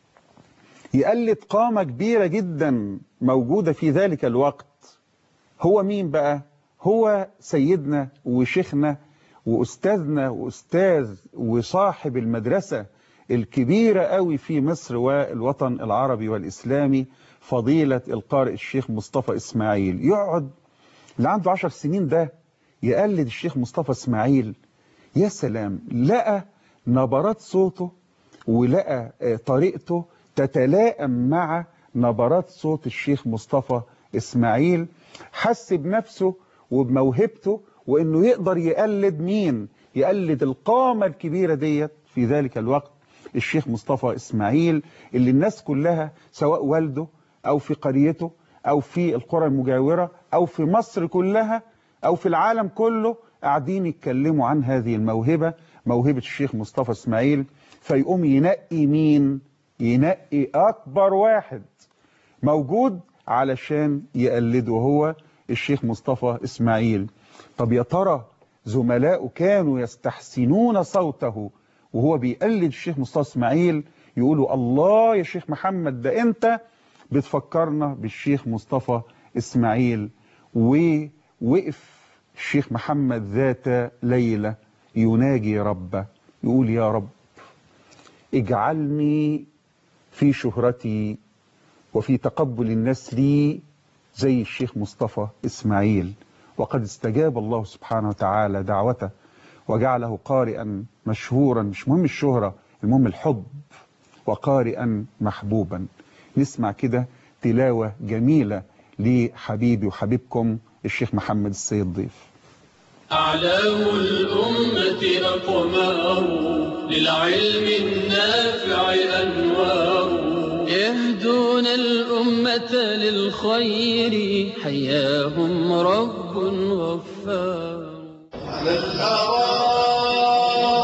يقلد قامة كبيرة جدا موجودة في ذلك الوقت هو مين بقى هو سيدنا وشيخنا وأستاذنا وأستاذ وصاحب المدرسة الكبيرة قوي في مصر والوطن العربي والإسلامي فضيلة القارئ الشيخ مصطفى إسماعيل يقعد اللي عنده عشر سنين ده يقلد الشيخ مصطفى إسماعيل يا سلام لقى نبرات صوته ولقى آه، طريقته تتلائم مع نبرات صوت الشيخ مصطفى إسماعيل حس بنفسه وبموهبته وإنه يقدر يقلد مين يقلد القامة الكبيرة ديت في ذلك الوقت الشيخ مصطفى إسماعيل اللي الناس كلها سواء والده أو في قريته أو في القرى المجاورة أو في مصر كلها أو في العالم كله قاعدين يتكلموا عن هذه الموهبة موهبة الشيخ مصطفى إسماعيل فيقوم ينقي مين ينقي أكبر واحد موجود علشان يقلده هو الشيخ مصطفى إسماعيل طب يا ترى زملائه كانوا يستحسنون صوته وهو بيقلد الشيخ مصطفى إسماعيل يقولوا الله يا شيخ محمد ده أنت بتفكرنا بالشيخ مصطفى إسماعيل ووقف الشيخ محمد ذات ليلة يناجي ربه يقول يا رب اجعلني في شهرتي وفي تقبل الناس لي زي الشيخ مصطفى إسماعيل وقد استجاب الله سبحانه وتعالى دعوته وجعله قارئا مشهورا مش مهم الشهرة المهم الحب وقارئا محبوبا نسمع كده تلاوة جميلة لحبيبي وحبيبكم الشيخ محمد السيد ضيف أعلام الأمة أقمار للعلم النافع أنوار يهدون الأمة للخير حياهم رب غفار على الأرائك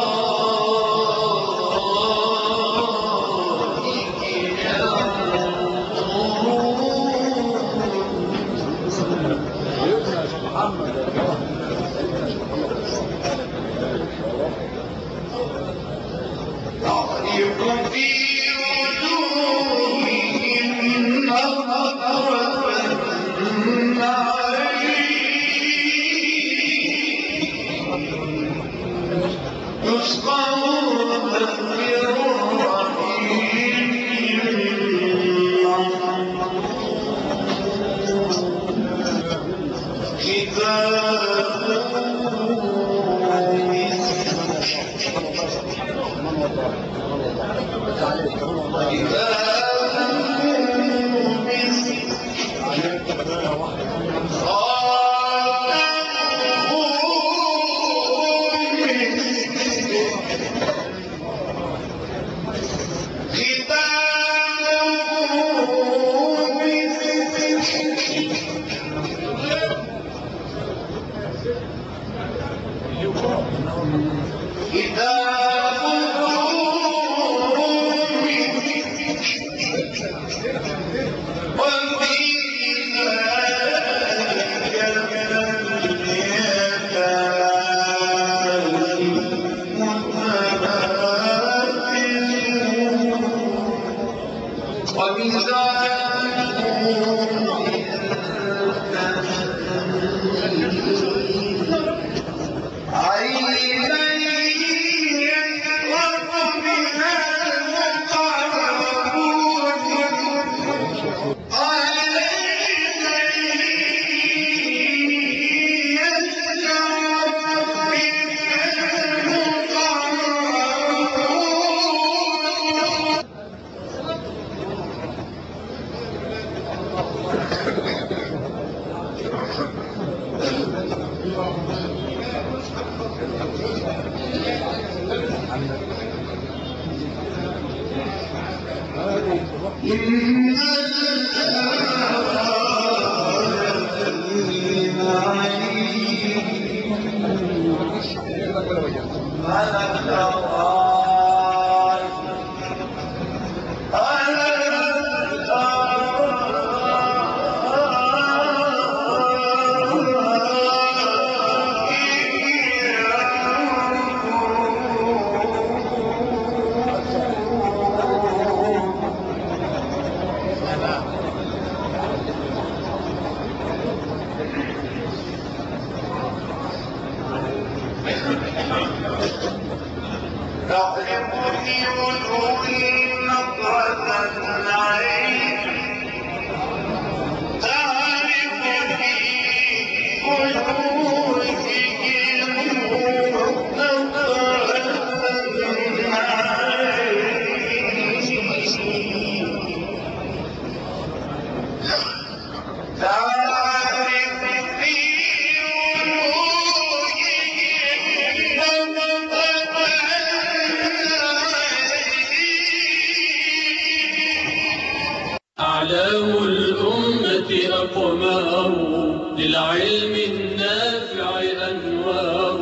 أعلام الأمة أقمار للعلم النافع أنوار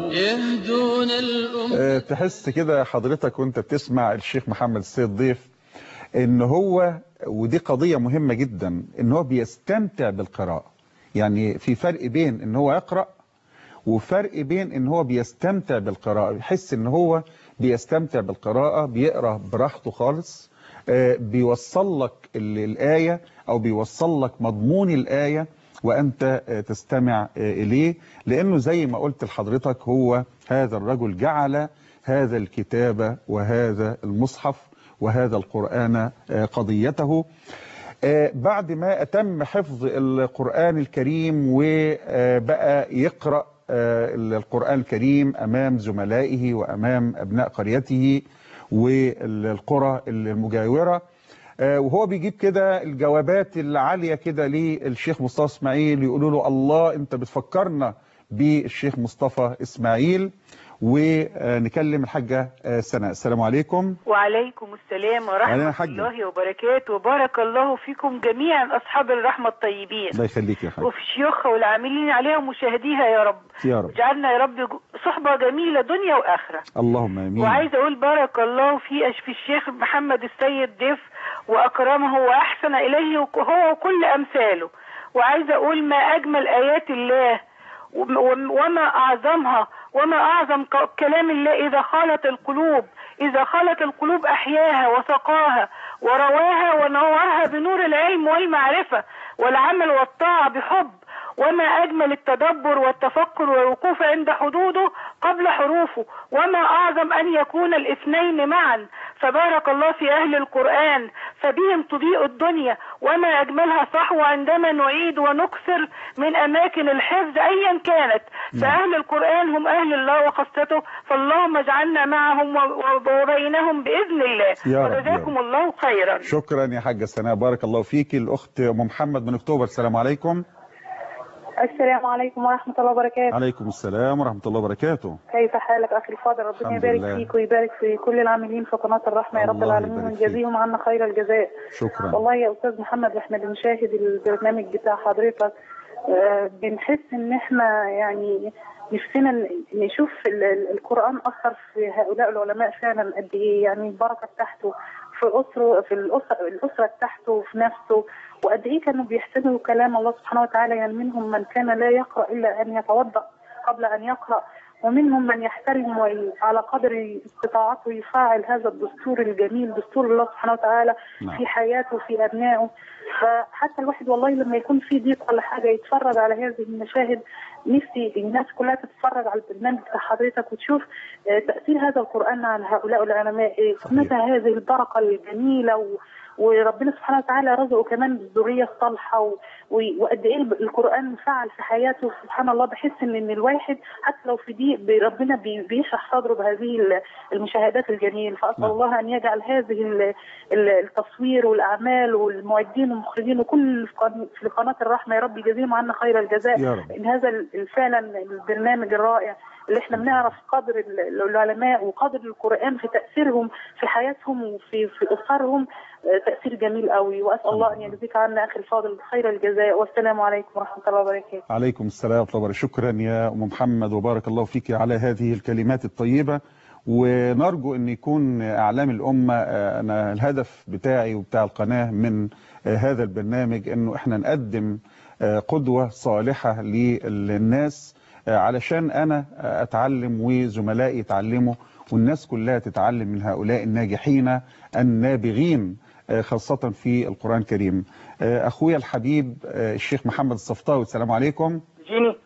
يهدون الأمة آه، تحس كده حضرتك وانت بتسمع الشيخ محمد السيد ضيف ان هو ودي قضية مهمة جدا ان هو بيستمتع بالقراءة يعني في فرق بين ان هو يقرأ وفرق بين ان هو بيستمتع بالقراءة بيحس ان هو بيستمتع بالقراءة بيقرأ براحته خالص آه، بيوصل لك ال- الآية او بيوصل لك مضمون الآية وأنت آه، تستمع آه، إليه لأنه زي ما قلت لحضرتك هو هذا الرجل جعل هذا الكتاب وهذا المصحف وهذا القرآن آه، قضيته آه، بعد ما أتم حفظ القرآن الكريم وبقى يقرأ آه، القرآن الكريم أمام زملائه وأمام أبناء قريته والقرى المجاورة آه، وهو بيجيب كده الجوابات العالية كده للشيخ مصطفى اسماعيل يقولوا له الله انت بتفكرنا بالشيخ مصطفى اسماعيل ونكلم الحاجة آه، سناء السلام عليكم وعليكم السلام وعلينا ورحمة حاجة. الله وبركاته وبارك الله فيكم جميعا أصحاب الرحمة الطيبين الله يخليك يا حاج وفي شيوخها والعاملين عليها ومشاهديها يا رب يا رب اجعلنا يا رب صحبة جميلة دنيا وآخرة اللهم امين وعايزة أقول بارك الله في في الشيخ محمد السيد ضيف وأكرمه وأحسن إليه هو وكل أمثاله وعايزة أقول ما أجمل آيات الله وم- وم- وما أعظمها وما أعظم ك- كلام الله إذا خالت القلوب إذا خالت القلوب أحياها وسقاها ورواها ونورها بنور العلم والمعرفة والعمل والطاعة بحب وما أجمل التدبر والتفكر والوقوف عند حدوده قبل حروفه وما أعظم أن يكون الاثنين معا فبارك الله في أهل القرآن فبهم تضيء الدنيا وما أجملها صحوة عندما نعيد ونكثر من أماكن الحفظ أيا كانت فأهل القرآن هم أهل الله وخاصته فاللهم اجعلنا معهم و- وبينهم بإذن الله يا رب، يا وجزاكم الله خيرا شكرا يا حاجة سناء بارك الله فيك الأخت أم محمد من أكتوبر السلام عليكم السلام عليكم ورحمة الله وبركاته عليكم السلام ورحمة الله وبركاته كيف حالك أخي الفاضل ربنا الحمد يبارك لله. فيك ويبارك في كل العاملين في قناة الرحمة يا رب الله العالمين يبارك ويجازيهم عنا خير الجزاء شكرا والله يا أستاذ محمد واحنا بنشاهد البرنامج بتاع حضرتك آه، بنحس إن احنا يعني نفسنا ن- نشوف ال- ال- القرآن أثر في هؤلاء العلماء فعلا قد إيه يعني البركة بتاعته في أسره في الأسرة الأسرة بتاعته وفي نفسه وقد إيه كانوا بيحسنوا كلام الله سبحانه وتعالى يعني منهم من كان لا يقرأ إلا أن يتوضأ قبل أن يقرأ ومنهم من يحترم وعلى قدر استطاعته يفعل هذا الدستور الجميل دستور الله سبحانه وتعالى نعم. في حياته في أبنائه فحتى الواحد والله لما يكون في ضيق ولا حاجة يتفرج على هذه المشاهد نفسي الناس كلها تتفرج على البرنامج بتاع حضرتك وتشوف آه، تأثير هذا القرآن على هؤلاء العلماء آه، متى هذه البركة الجميلة و... وربنا سبحانه وتعالى رزقه كمان بالذرية الصالحة و... و... وقد ايه القرآن فعل في حياته سبحان الله بحس ان ان الواحد حتى لو في ضيق ب- ربنا بي... بيشرح صدره بهذه ال- المشاهدات الجميلة فأسأل نعم. الله أن يجعل هذه ال- ال- التصوير والأعمال والمعدين والمخرجين وكل في قن- في قناة الرحمة يا رب يجازيهم عنا خير الجزاء يا رب. إن هذا ال- فعلا البرنامج الرائع اللي احنا بنعرف قدر ال- العلماء وقدر القرآن في تأثيرهم في حياتهم وفي في أسرهم آه، تأثير جميل قوي وأسأل الله أن يجزيك عنا أخي الفاضل خير الجزاء والسلام عليكم ورحمة الله وبركاته عليكم السلام ورحمة الله وبركاته شكرا يا أم محمد وبارك الله فيك على هذه الكلمات الطيبة ونرجو أن يكون أعلام الأمة آه، أنا الهدف بتاعي وبتاع القناة من آه، هذا البرنامج أنه إحنا نقدم آه، قدوة صالحة للناس آه، علشان أنا آه، أتعلم وزملائي يتعلموا والناس كلها تتعلم من هؤلاء الناجحين النابغين آه، خاصة في القرآن الكريم آه، أخويا الحبيب آه، الشيخ محمد الصفطاوي السلام عليكم جيني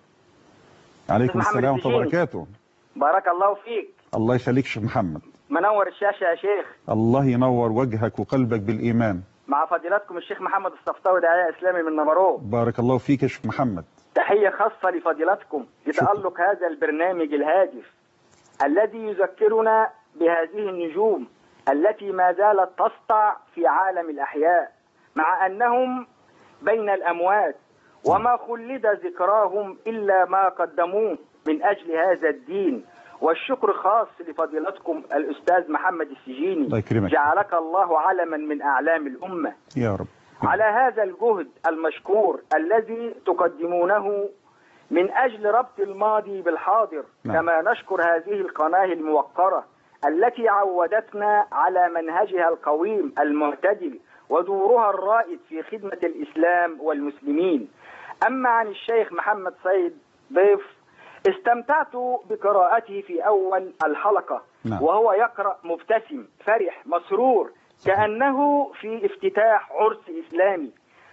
عليكم محمد السلام ورحمة الله الدجيني. وبركاته بارك الله فيك الله يخليك شيخ محمد منور الشاشة يا شيخ الله ينور وجهك وقلبك بالإيمان مع فضيلتكم الشيخ محمد الصفطاوي داعية إسلامي من نمرو بارك الله فيك يا شيخ محمد تحية خاصة لفضيلتكم لتألق هذا البرنامج الهادف الذي يذكرنا بهذه النجوم التي ما زالت تسطع في عالم الأحياء مع أنهم بين الأموات وما خلد ذكراهم إلا ما قدموه من أجل هذا الدين والشكر خاص لفضيلتكم الأستاذ محمد السجيني الله يكرمك. جعلك الله علما من أعلام الأمة يا رب على هذا الجهد المشكور الذي تقدمونه من أجل ربط الماضي بالحاضر نعم. كما نشكر هذه القناة الموقرة التي عودتنا على منهجها القويم المعتدل ودورها الرائد في خدمة الإسلام والمسلمين أما عن الشيخ محمد سيد ضيف استمتعت بقراءته في أول الحلقة نعم. وهو يقرأ مبتسم فرح مسرور كأنه في افتتاح عرس إسلامي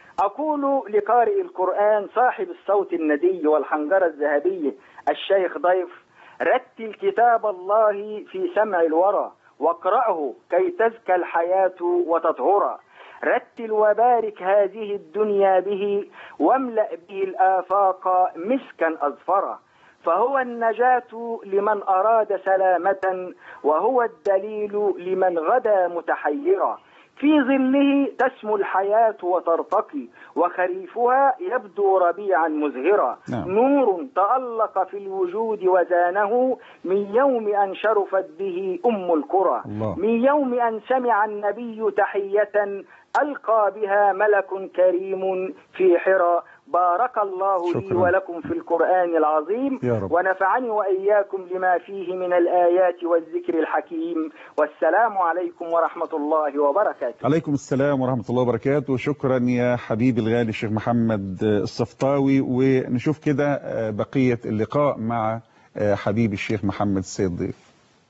أقول لقارئ القرآن صاحب الصوت الندي والحنجرة الذهبية الشيخ ضيف رتل كتاب الله في سمع الورى واقرأه كي تزكى الحياة وتطهر رتل وبارك هذه الدنيا به واملأ به الآفاق مسكا أظفرا فهو النجاة لمن أراد سلامة وهو الدليل لمن غدا متحيرا في ظله تسمو الحياة وترتقي وخريفها يبدو ربيعا مزهرا نعم. نور تألق في الوجود وزانه من يوم أن شرفت به أم القرى الله. من يوم أن سمع النبي تحية ألقى بها ملك كريم في حرى بارك الله لي شكراً. ولكم في القرآن العظيم يا رب. ونفعني وإياكم لما فيه من الآيات والذكر الحكيم والسلام عليكم ورحمة الله وبركاته عليكم السلام ورحمة الله وبركاته شكرا يا حبيبي الغالي الشيخ محمد الصفطاوي ونشوف كده آه، بقية اللقاء مع آه، حبيبي الشيخ محمد السيد ضيف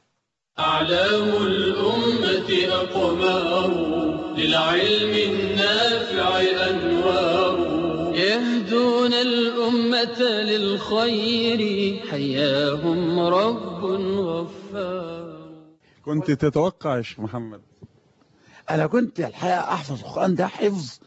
أعلام الأمة أقمار للعلم النافع أنوار يهدون الأمة الخير حياهم رب غفار كنت تتوقع يا شيخ محمد انا كنت الحقيقه احفظ القران ده حفظ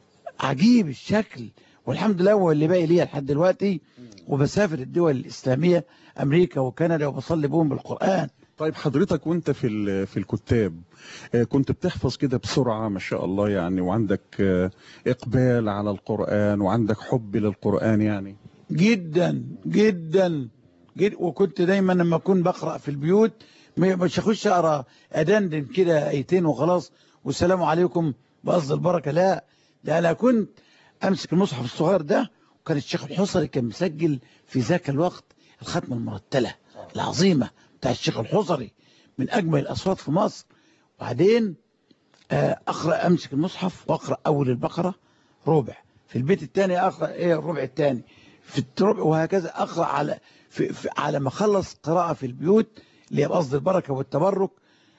عجيب الشكل والحمد لله هو اللي باقي ليا لحد دلوقتي وبسافر الدول الاسلاميه امريكا وكندا وبصلي بهم بالقران طيب حضرتك وانت في ال- في الكتاب آه، كنت بتحفظ كده بسرعة ما شاء الله يعني وعندك آه، إقبال على القرآن وعندك حب للقرآن يعني جدا جدا جد وكنت دايما لما اكون بقرا في البيوت م- مش اخش اقرا ادندن كده ايتين وخلاص والسلام عليكم بقصد البركه لا ده انا كنت امسك المصحف الصغير ده وكان الشيخ الحصري كان مسجل في ذاك الوقت الختمه المرتله العظيمه بتاع الشيخ الحصري من اجمل الاصوات في مصر وبعدين آه، اقرا امسك المصحف واقرا اول البقره ربع في البيت الثاني اقرا ايه الربع الثاني في الربع وهكذا اقرا على في في على ما اخلص قراءه في البيوت اللي هي قصد البركه والتبرك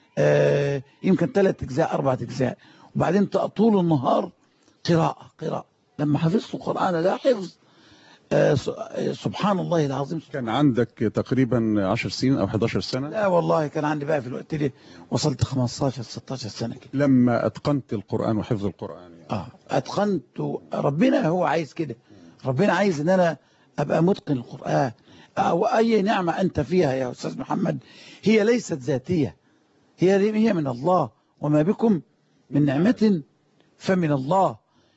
آه يمكن ثلاث اجزاء اربع اجزاء وبعدين طول النهار قراءه قراءه لما حفظت القران ده حفظ آه س- آه، سبحان الله العظيم كان عندك تقريبا 10 سنين أو 11 سنة لا والله كان عندي بقى في الوقت ده وصلت 15 16 سنه كده لما أتقنت القرآن وحفظ القرآن يعني. اه اتقنت ربنا هو عايز كده ربنا عايز ان انا ابقى متقن القران او اي نعمه انت فيها يا استاذ محمد هي ليست ذاتيه هي هي من الله وما بكم من نعمه فمن الله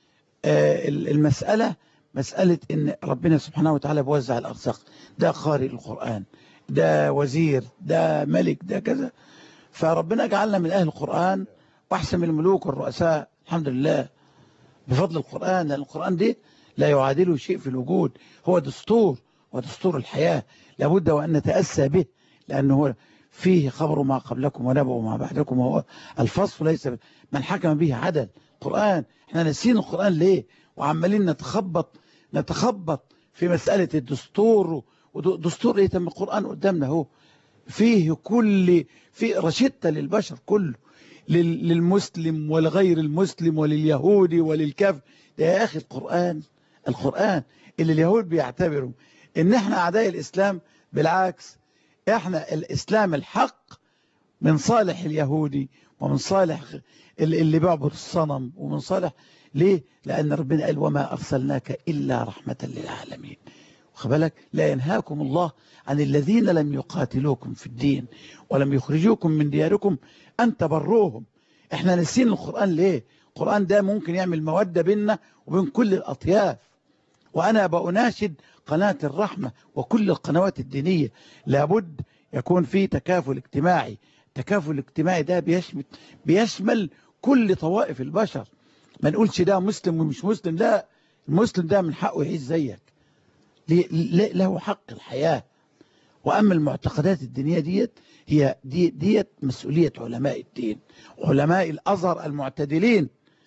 آه المساله مساله ان ربنا سبحانه وتعالى بيوزع الارزاق ده قارئ القران ده وزير ده ملك ده كذا فربنا جعلنا من اهل القران واحسن من الملوك والرؤساء الحمد لله بفضل القرآن لأن القرآن ده لا يعادله شيء في الوجود هو دستور ودستور الحياة لابد وأن نتأسى به لأنه هو فيه خبر ما قبلكم ونبأ ما بعدكم وهو الفصل ليس من حكم به عدل القرآن احنا ناسيين القرآن ليه وعمالين نتخبط نتخبط في مسألة الدستور ودستور ايه تم القرآن قدامنا اهو فيه كل في رشدة للبشر كله لل- للمسلم ولغير المسلم ولليهودي وللكافر ده يا أخي القرآن القرآن اللي اليهود بيعتبروا إن إحنا أعداء الإسلام بالعكس إحنا الإسلام الحق من صالح اليهودي ومن صالح اللي اللي بيعبد الصنم ومن صالح ليه؟ لأن ربنا قال وما أرسلناك إلا رحمة للعالمين واخد بالك لا ينهاكم الله عن الذين لم يقاتلوكم في الدين ولم يخرجوكم من دياركم أن تبروهم احنا نسين القرآن ليه القرآن ده ممكن يعمل مودة بيننا وبين كل الأطياف وأنا بأناشد قناة الرحمة وكل القنوات الدينية لابد يكون في تكافل اجتماعي التكافل الاجتماعي ده بيشمل, بيشمل كل طوائف البشر ما نقولش ده مسلم ومش مسلم لا المسلم ده من حقه يعيش زيك ليه- ليه- له حق الحياة وأما المعتقدات الدينية ديت هي دي ديت مسؤولية علماء الدين علماء الأزهر المعتدلين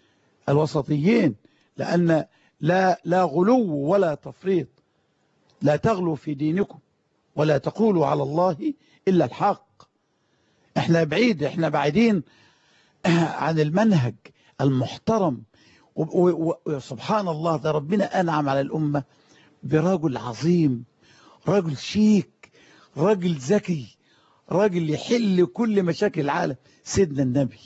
الوسطيين لأن لا لا غلو ولا تفريط لا تغلوا في دينكم ولا تقولوا على الله إلا الحق احنا بعيد احنا بعيدين عن المنهج المحترم و- و- وسبحان الله ده ربنا أنعم على الأمة برجل عظيم رجل شيك راجل ذكي راجل يحل كل مشاكل العالم سيدنا النبي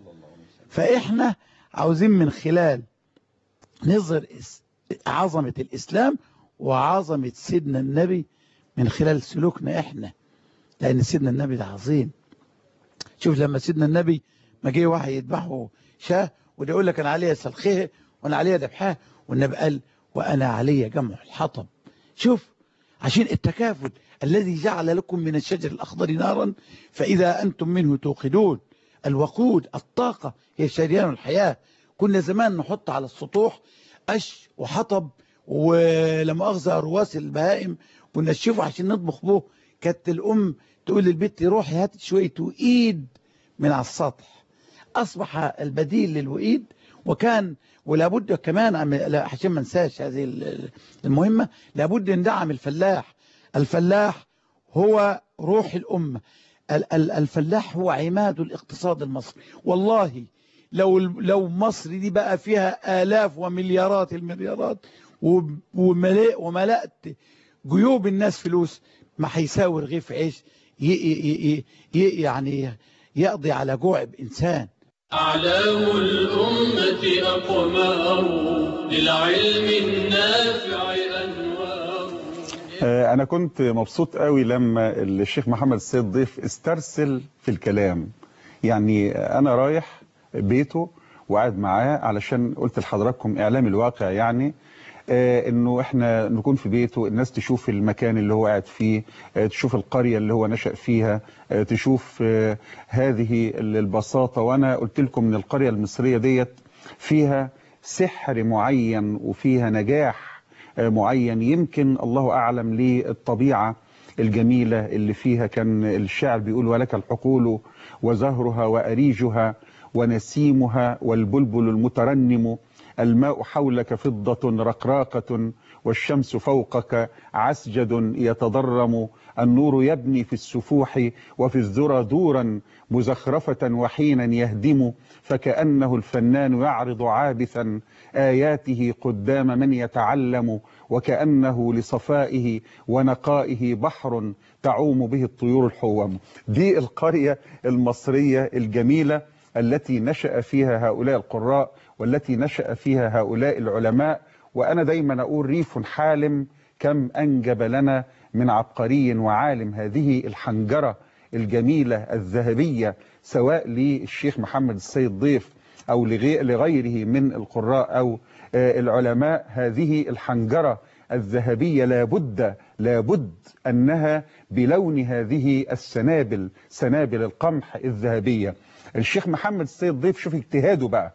فإحنا عاوزين من خلال نظهر اس- عظمة الإسلام وعظمة سيدنا النبي من خلال سلوكنا إحنا لأن سيدنا النبي ده عظيم شوف لما سيدنا النبي ما جه واحد يذبحه شاه وده يقول لك أنا عليا سلخيه وأنا عليا ذبحاه والنبي قال وأنا علي جمع الحطب شوف عشان التكافل الذي جعل لكم من الشجر الأخضر نارا فإذا أنتم منه توقدون الوقود الطاقة هي شريان الحياة كنا زمان نحط على السطوح قش وحطب ولما أخذ رواس البهائم ونشفه عشان نطبخ به كانت الأم تقول للبنت روحي هات شوية وإيد من على السطح أصبح البديل للوئيد وكان ولابد كمان عم- لا، عشان ما انساش هذه ال- المهمة لابد ندعم الفلاح الفلاح هو روح الأمة ال- ال- الفلاح هو عماد الاقتصاد المصري والله لو لو مصر دي بقى فيها آلاف ومليارات المليارات وب- وملأ وملأت جيوب الناس فلوس ما هيساوي رغيف عيش ي ي ي ي يعني يقضي على جوع بإنسان أعلام الأمة أقمار للعلم النافع أنوار آه، أنا كنت مبسوط قوي لما الشيخ محمد السيد ضيف استرسل في الكلام يعني أنا رايح بيته وقاعد معاه علشان قلت لحضراتكم إعلام الواقع يعني آه، انه احنا نكون في بيته الناس تشوف المكان اللي هو قاعد فيه آه، تشوف القرية اللي هو نشأ فيها آه، تشوف آه، هذه البساطة وانا قلت لكم ان القرية المصرية ديت فيها سحر معين وفيها نجاح آه، معين يمكن الله اعلم للطبيعة الجميلة اللي فيها كان الشاعر بيقول ولك الحقول وزهرها وأريجها ونسيمها والبلبل المترنم الماء حولك فضة رقراقة والشمس فوقك عسجد يتضرم النور يبني في السفوح وفي الذرى دورا مزخرفة وحينا يهدم فكأنه الفنان يعرض عابثا آياته قدام من يتعلم وكأنه لصفائه ونقائه بحر تعوم به الطيور الحوم دي القرية المصرية الجميلة التي نشأ فيها هؤلاء القراء والتي نشأ فيها هؤلاء العلماء وأنا دايما أقول ريف حالم كم أنجب لنا من عبقري وعالم هذه الحنجرة الجميلة الذهبية سواء للشيخ محمد السيد ضيف أو لغي- لغيره من القراء أو آه، العلماء هذه الحنجرة الذهبية لابد لابد أنها بلون هذه السنابل سنابل القمح الذهبية الشيخ محمد السيد ضيف شوف اجتهاده بقى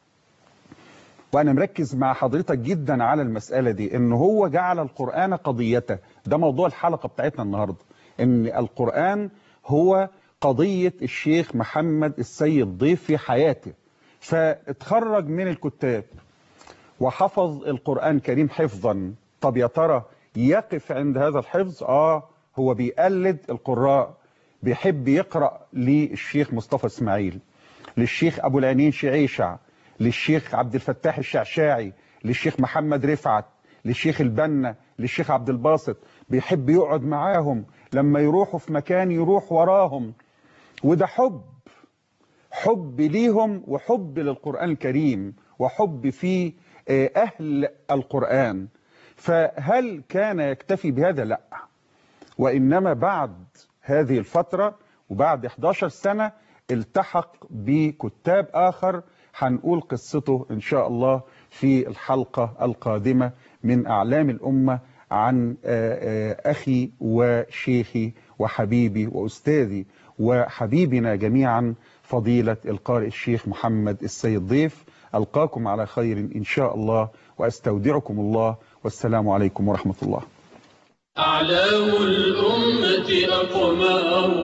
وانا مركز مع حضرتك جدا على المسألة دي ان هو جعل القرآن قضيته ده موضوع الحلقة بتاعتنا النهاردة ان القرآن هو قضية الشيخ محمد السيد ضيف في حياته فاتخرج من الكتاب وحفظ القرآن الكريم حفظا طب يا ترى يقف عند هذا الحفظ اه هو بيقلد القراء بيحب يقرأ للشيخ مصطفى اسماعيل للشيخ ابو العينين شعيشع للشيخ عبد الفتاح الشعشاعي للشيخ محمد رفعت للشيخ البنا للشيخ عبد الباسط بيحب يقعد معاهم لما يروحوا في مكان يروح وراهم وده حب حب ليهم وحب للقرآن الكريم وحب في آه، أهل القرآن فهل كان يكتفي بهذا؟ لا وإنما بعد هذه الفترة وبعد 11 سنة التحق بكتاب آخر هنقول قصته إن شاء الله في الحلقة القادمة من أعلام الأمة عن آه، آه، أخي وشيخي وحبيبي وأستاذي وحبيبنا جميعا فضيلة القارئ الشيخ محمد السيد ضيف ألقاكم على خير إن شاء الله وأستودعكم الله والسلام عليكم ورحمة الله أعلام الأمة أقمار